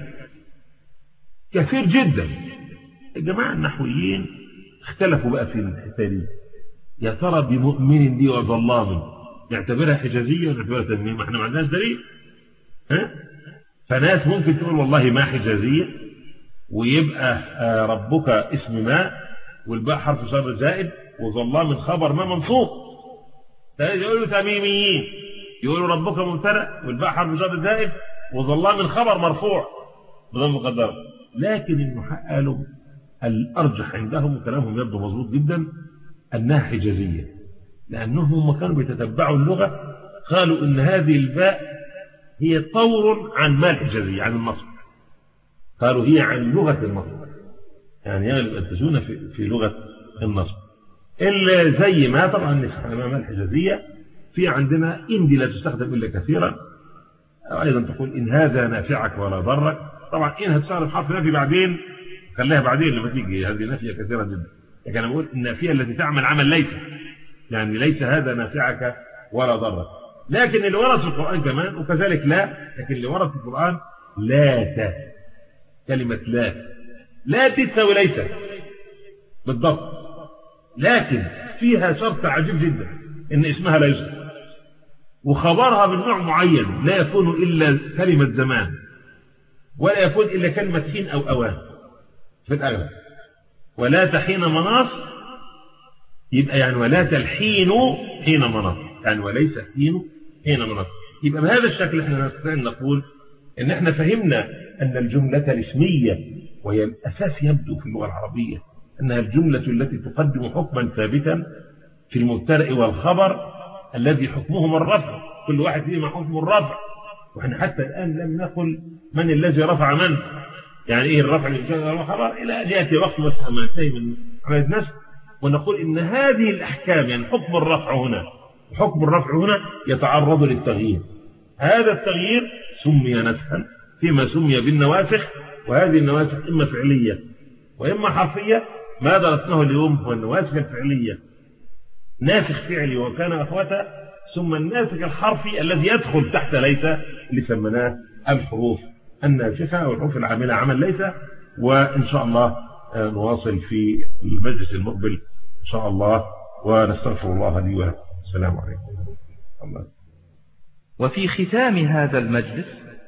كثير جدا الجماعة النحويين اختلفوا بقى في الحته دي يا ترى بمؤمن دي وظلام يعتبرها حجازية ولا يعتبرها تنمية ما احنا ما عندناش دليل ها فناس ممكن تقول والله ما حجازية ويبقى ربك اسم ما والباء حرف شر زائد وظلام خبر ما منصوب يقولوا تميميين يقولوا ربك مبتدا والباء حرف شر زائد وظلام خبر مرفوع بضم مقدره لكن النحاة قالوا الأرجح عندهم وكلامهم يبدو مظبوط جدا أنها حجازية لأنهم هم كانوا بيتتبعوا اللغة قالوا إن هذه الباء هي طور عن ما الحجازية عن النصب قالوا هي عن لغة النصب يعني يغلب أن تكون في, في لغة النصب إلا زي ما طبعا نسمع الحجازية في عندنا إن دي لا تستخدم إلا كثيرا أيضا تقول إن هذا نافعك ولا ضرك طبعا إن هتستخدم حرف نافي بعدين خليها بعدين لما تيجي هذه نافية كثيرة جدا لكن أنا بقول النافية التي تعمل عمل ليس يعني ليس هذا نافعك ولا ضرك لكن اللي ورد في القرآن كمان وكذلك لا لكن اللي ورد في القرآن لا ت كلمة لا لا تساوي ليس بالضبط لكن فيها شرط عجيب جدا ان اسمها لا يذكر وخبرها من نوع معين لا يكون إلا كلمة زمان ولا يكون إلا كلمة حين أو أوان في الأغلب ولا تحين مناص يبقى يعني ولا تلحين حين مناص يعني وليس حين حين مناص يبقى بهذا الشكل احنا نستطيع أن نقول ان احنا فهمنا أن الجملة الاسمية وهي الأساس يبدو في اللغة العربية أنها الجملة التي تقدم حكما ثابتا في المبتدأ والخبر الذي حكمهما الرفع كل واحد فيهما حكم الرفع واحنا حتى الآن لم نقل من الذي رفع من يعني ايه الرفع من جهة الخبر الى ان ياتي وقت مثلا ما ينتهي من عمليه النسخ ونقول ان هذه الاحكام يعني حكم الرفع هنا وحكم الرفع هنا يتعرض للتغيير هذا التغيير سمي نسخا فيما سمي بالنواسخ وهذه النواسخ اما فعليه واما حرفيه ما درسناه اليوم هو النواسخ الفعليه ناسخ فعلي وكان اخوته ثم الناسخ الحرفي الذي يدخل تحت ليس اللي سميناه الحروف الناسخة أو الحروف العاملة عمل ليس وإن شاء الله نواصل في المجلس المقبل إن شاء الله ونستغفر الله لي ولكم السلام عليكم الله. وفي ختام هذا المجلس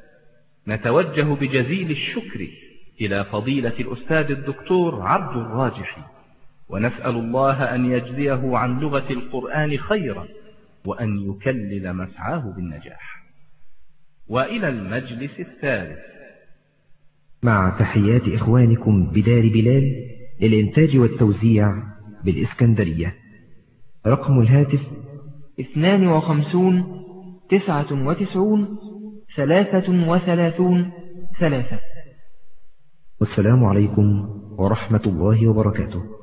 نتوجه بجزيل الشكر إلى فضيلة الأستاذ الدكتور عبد الراجحي ونسأل الله أن يجزيه عن لغة القرآن خيرا وأن يكلل مسعاه بالنجاح وإلى المجلس الثالث مع تحيات إخوانكم بدار بلال للإنتاج والتوزيع بالإسكندرية رقم الهاتف اثنان وخمسون تسعة وتسعون ثلاثة وثلاثون ثلاثة والسلام عليكم ورحمة الله وبركاته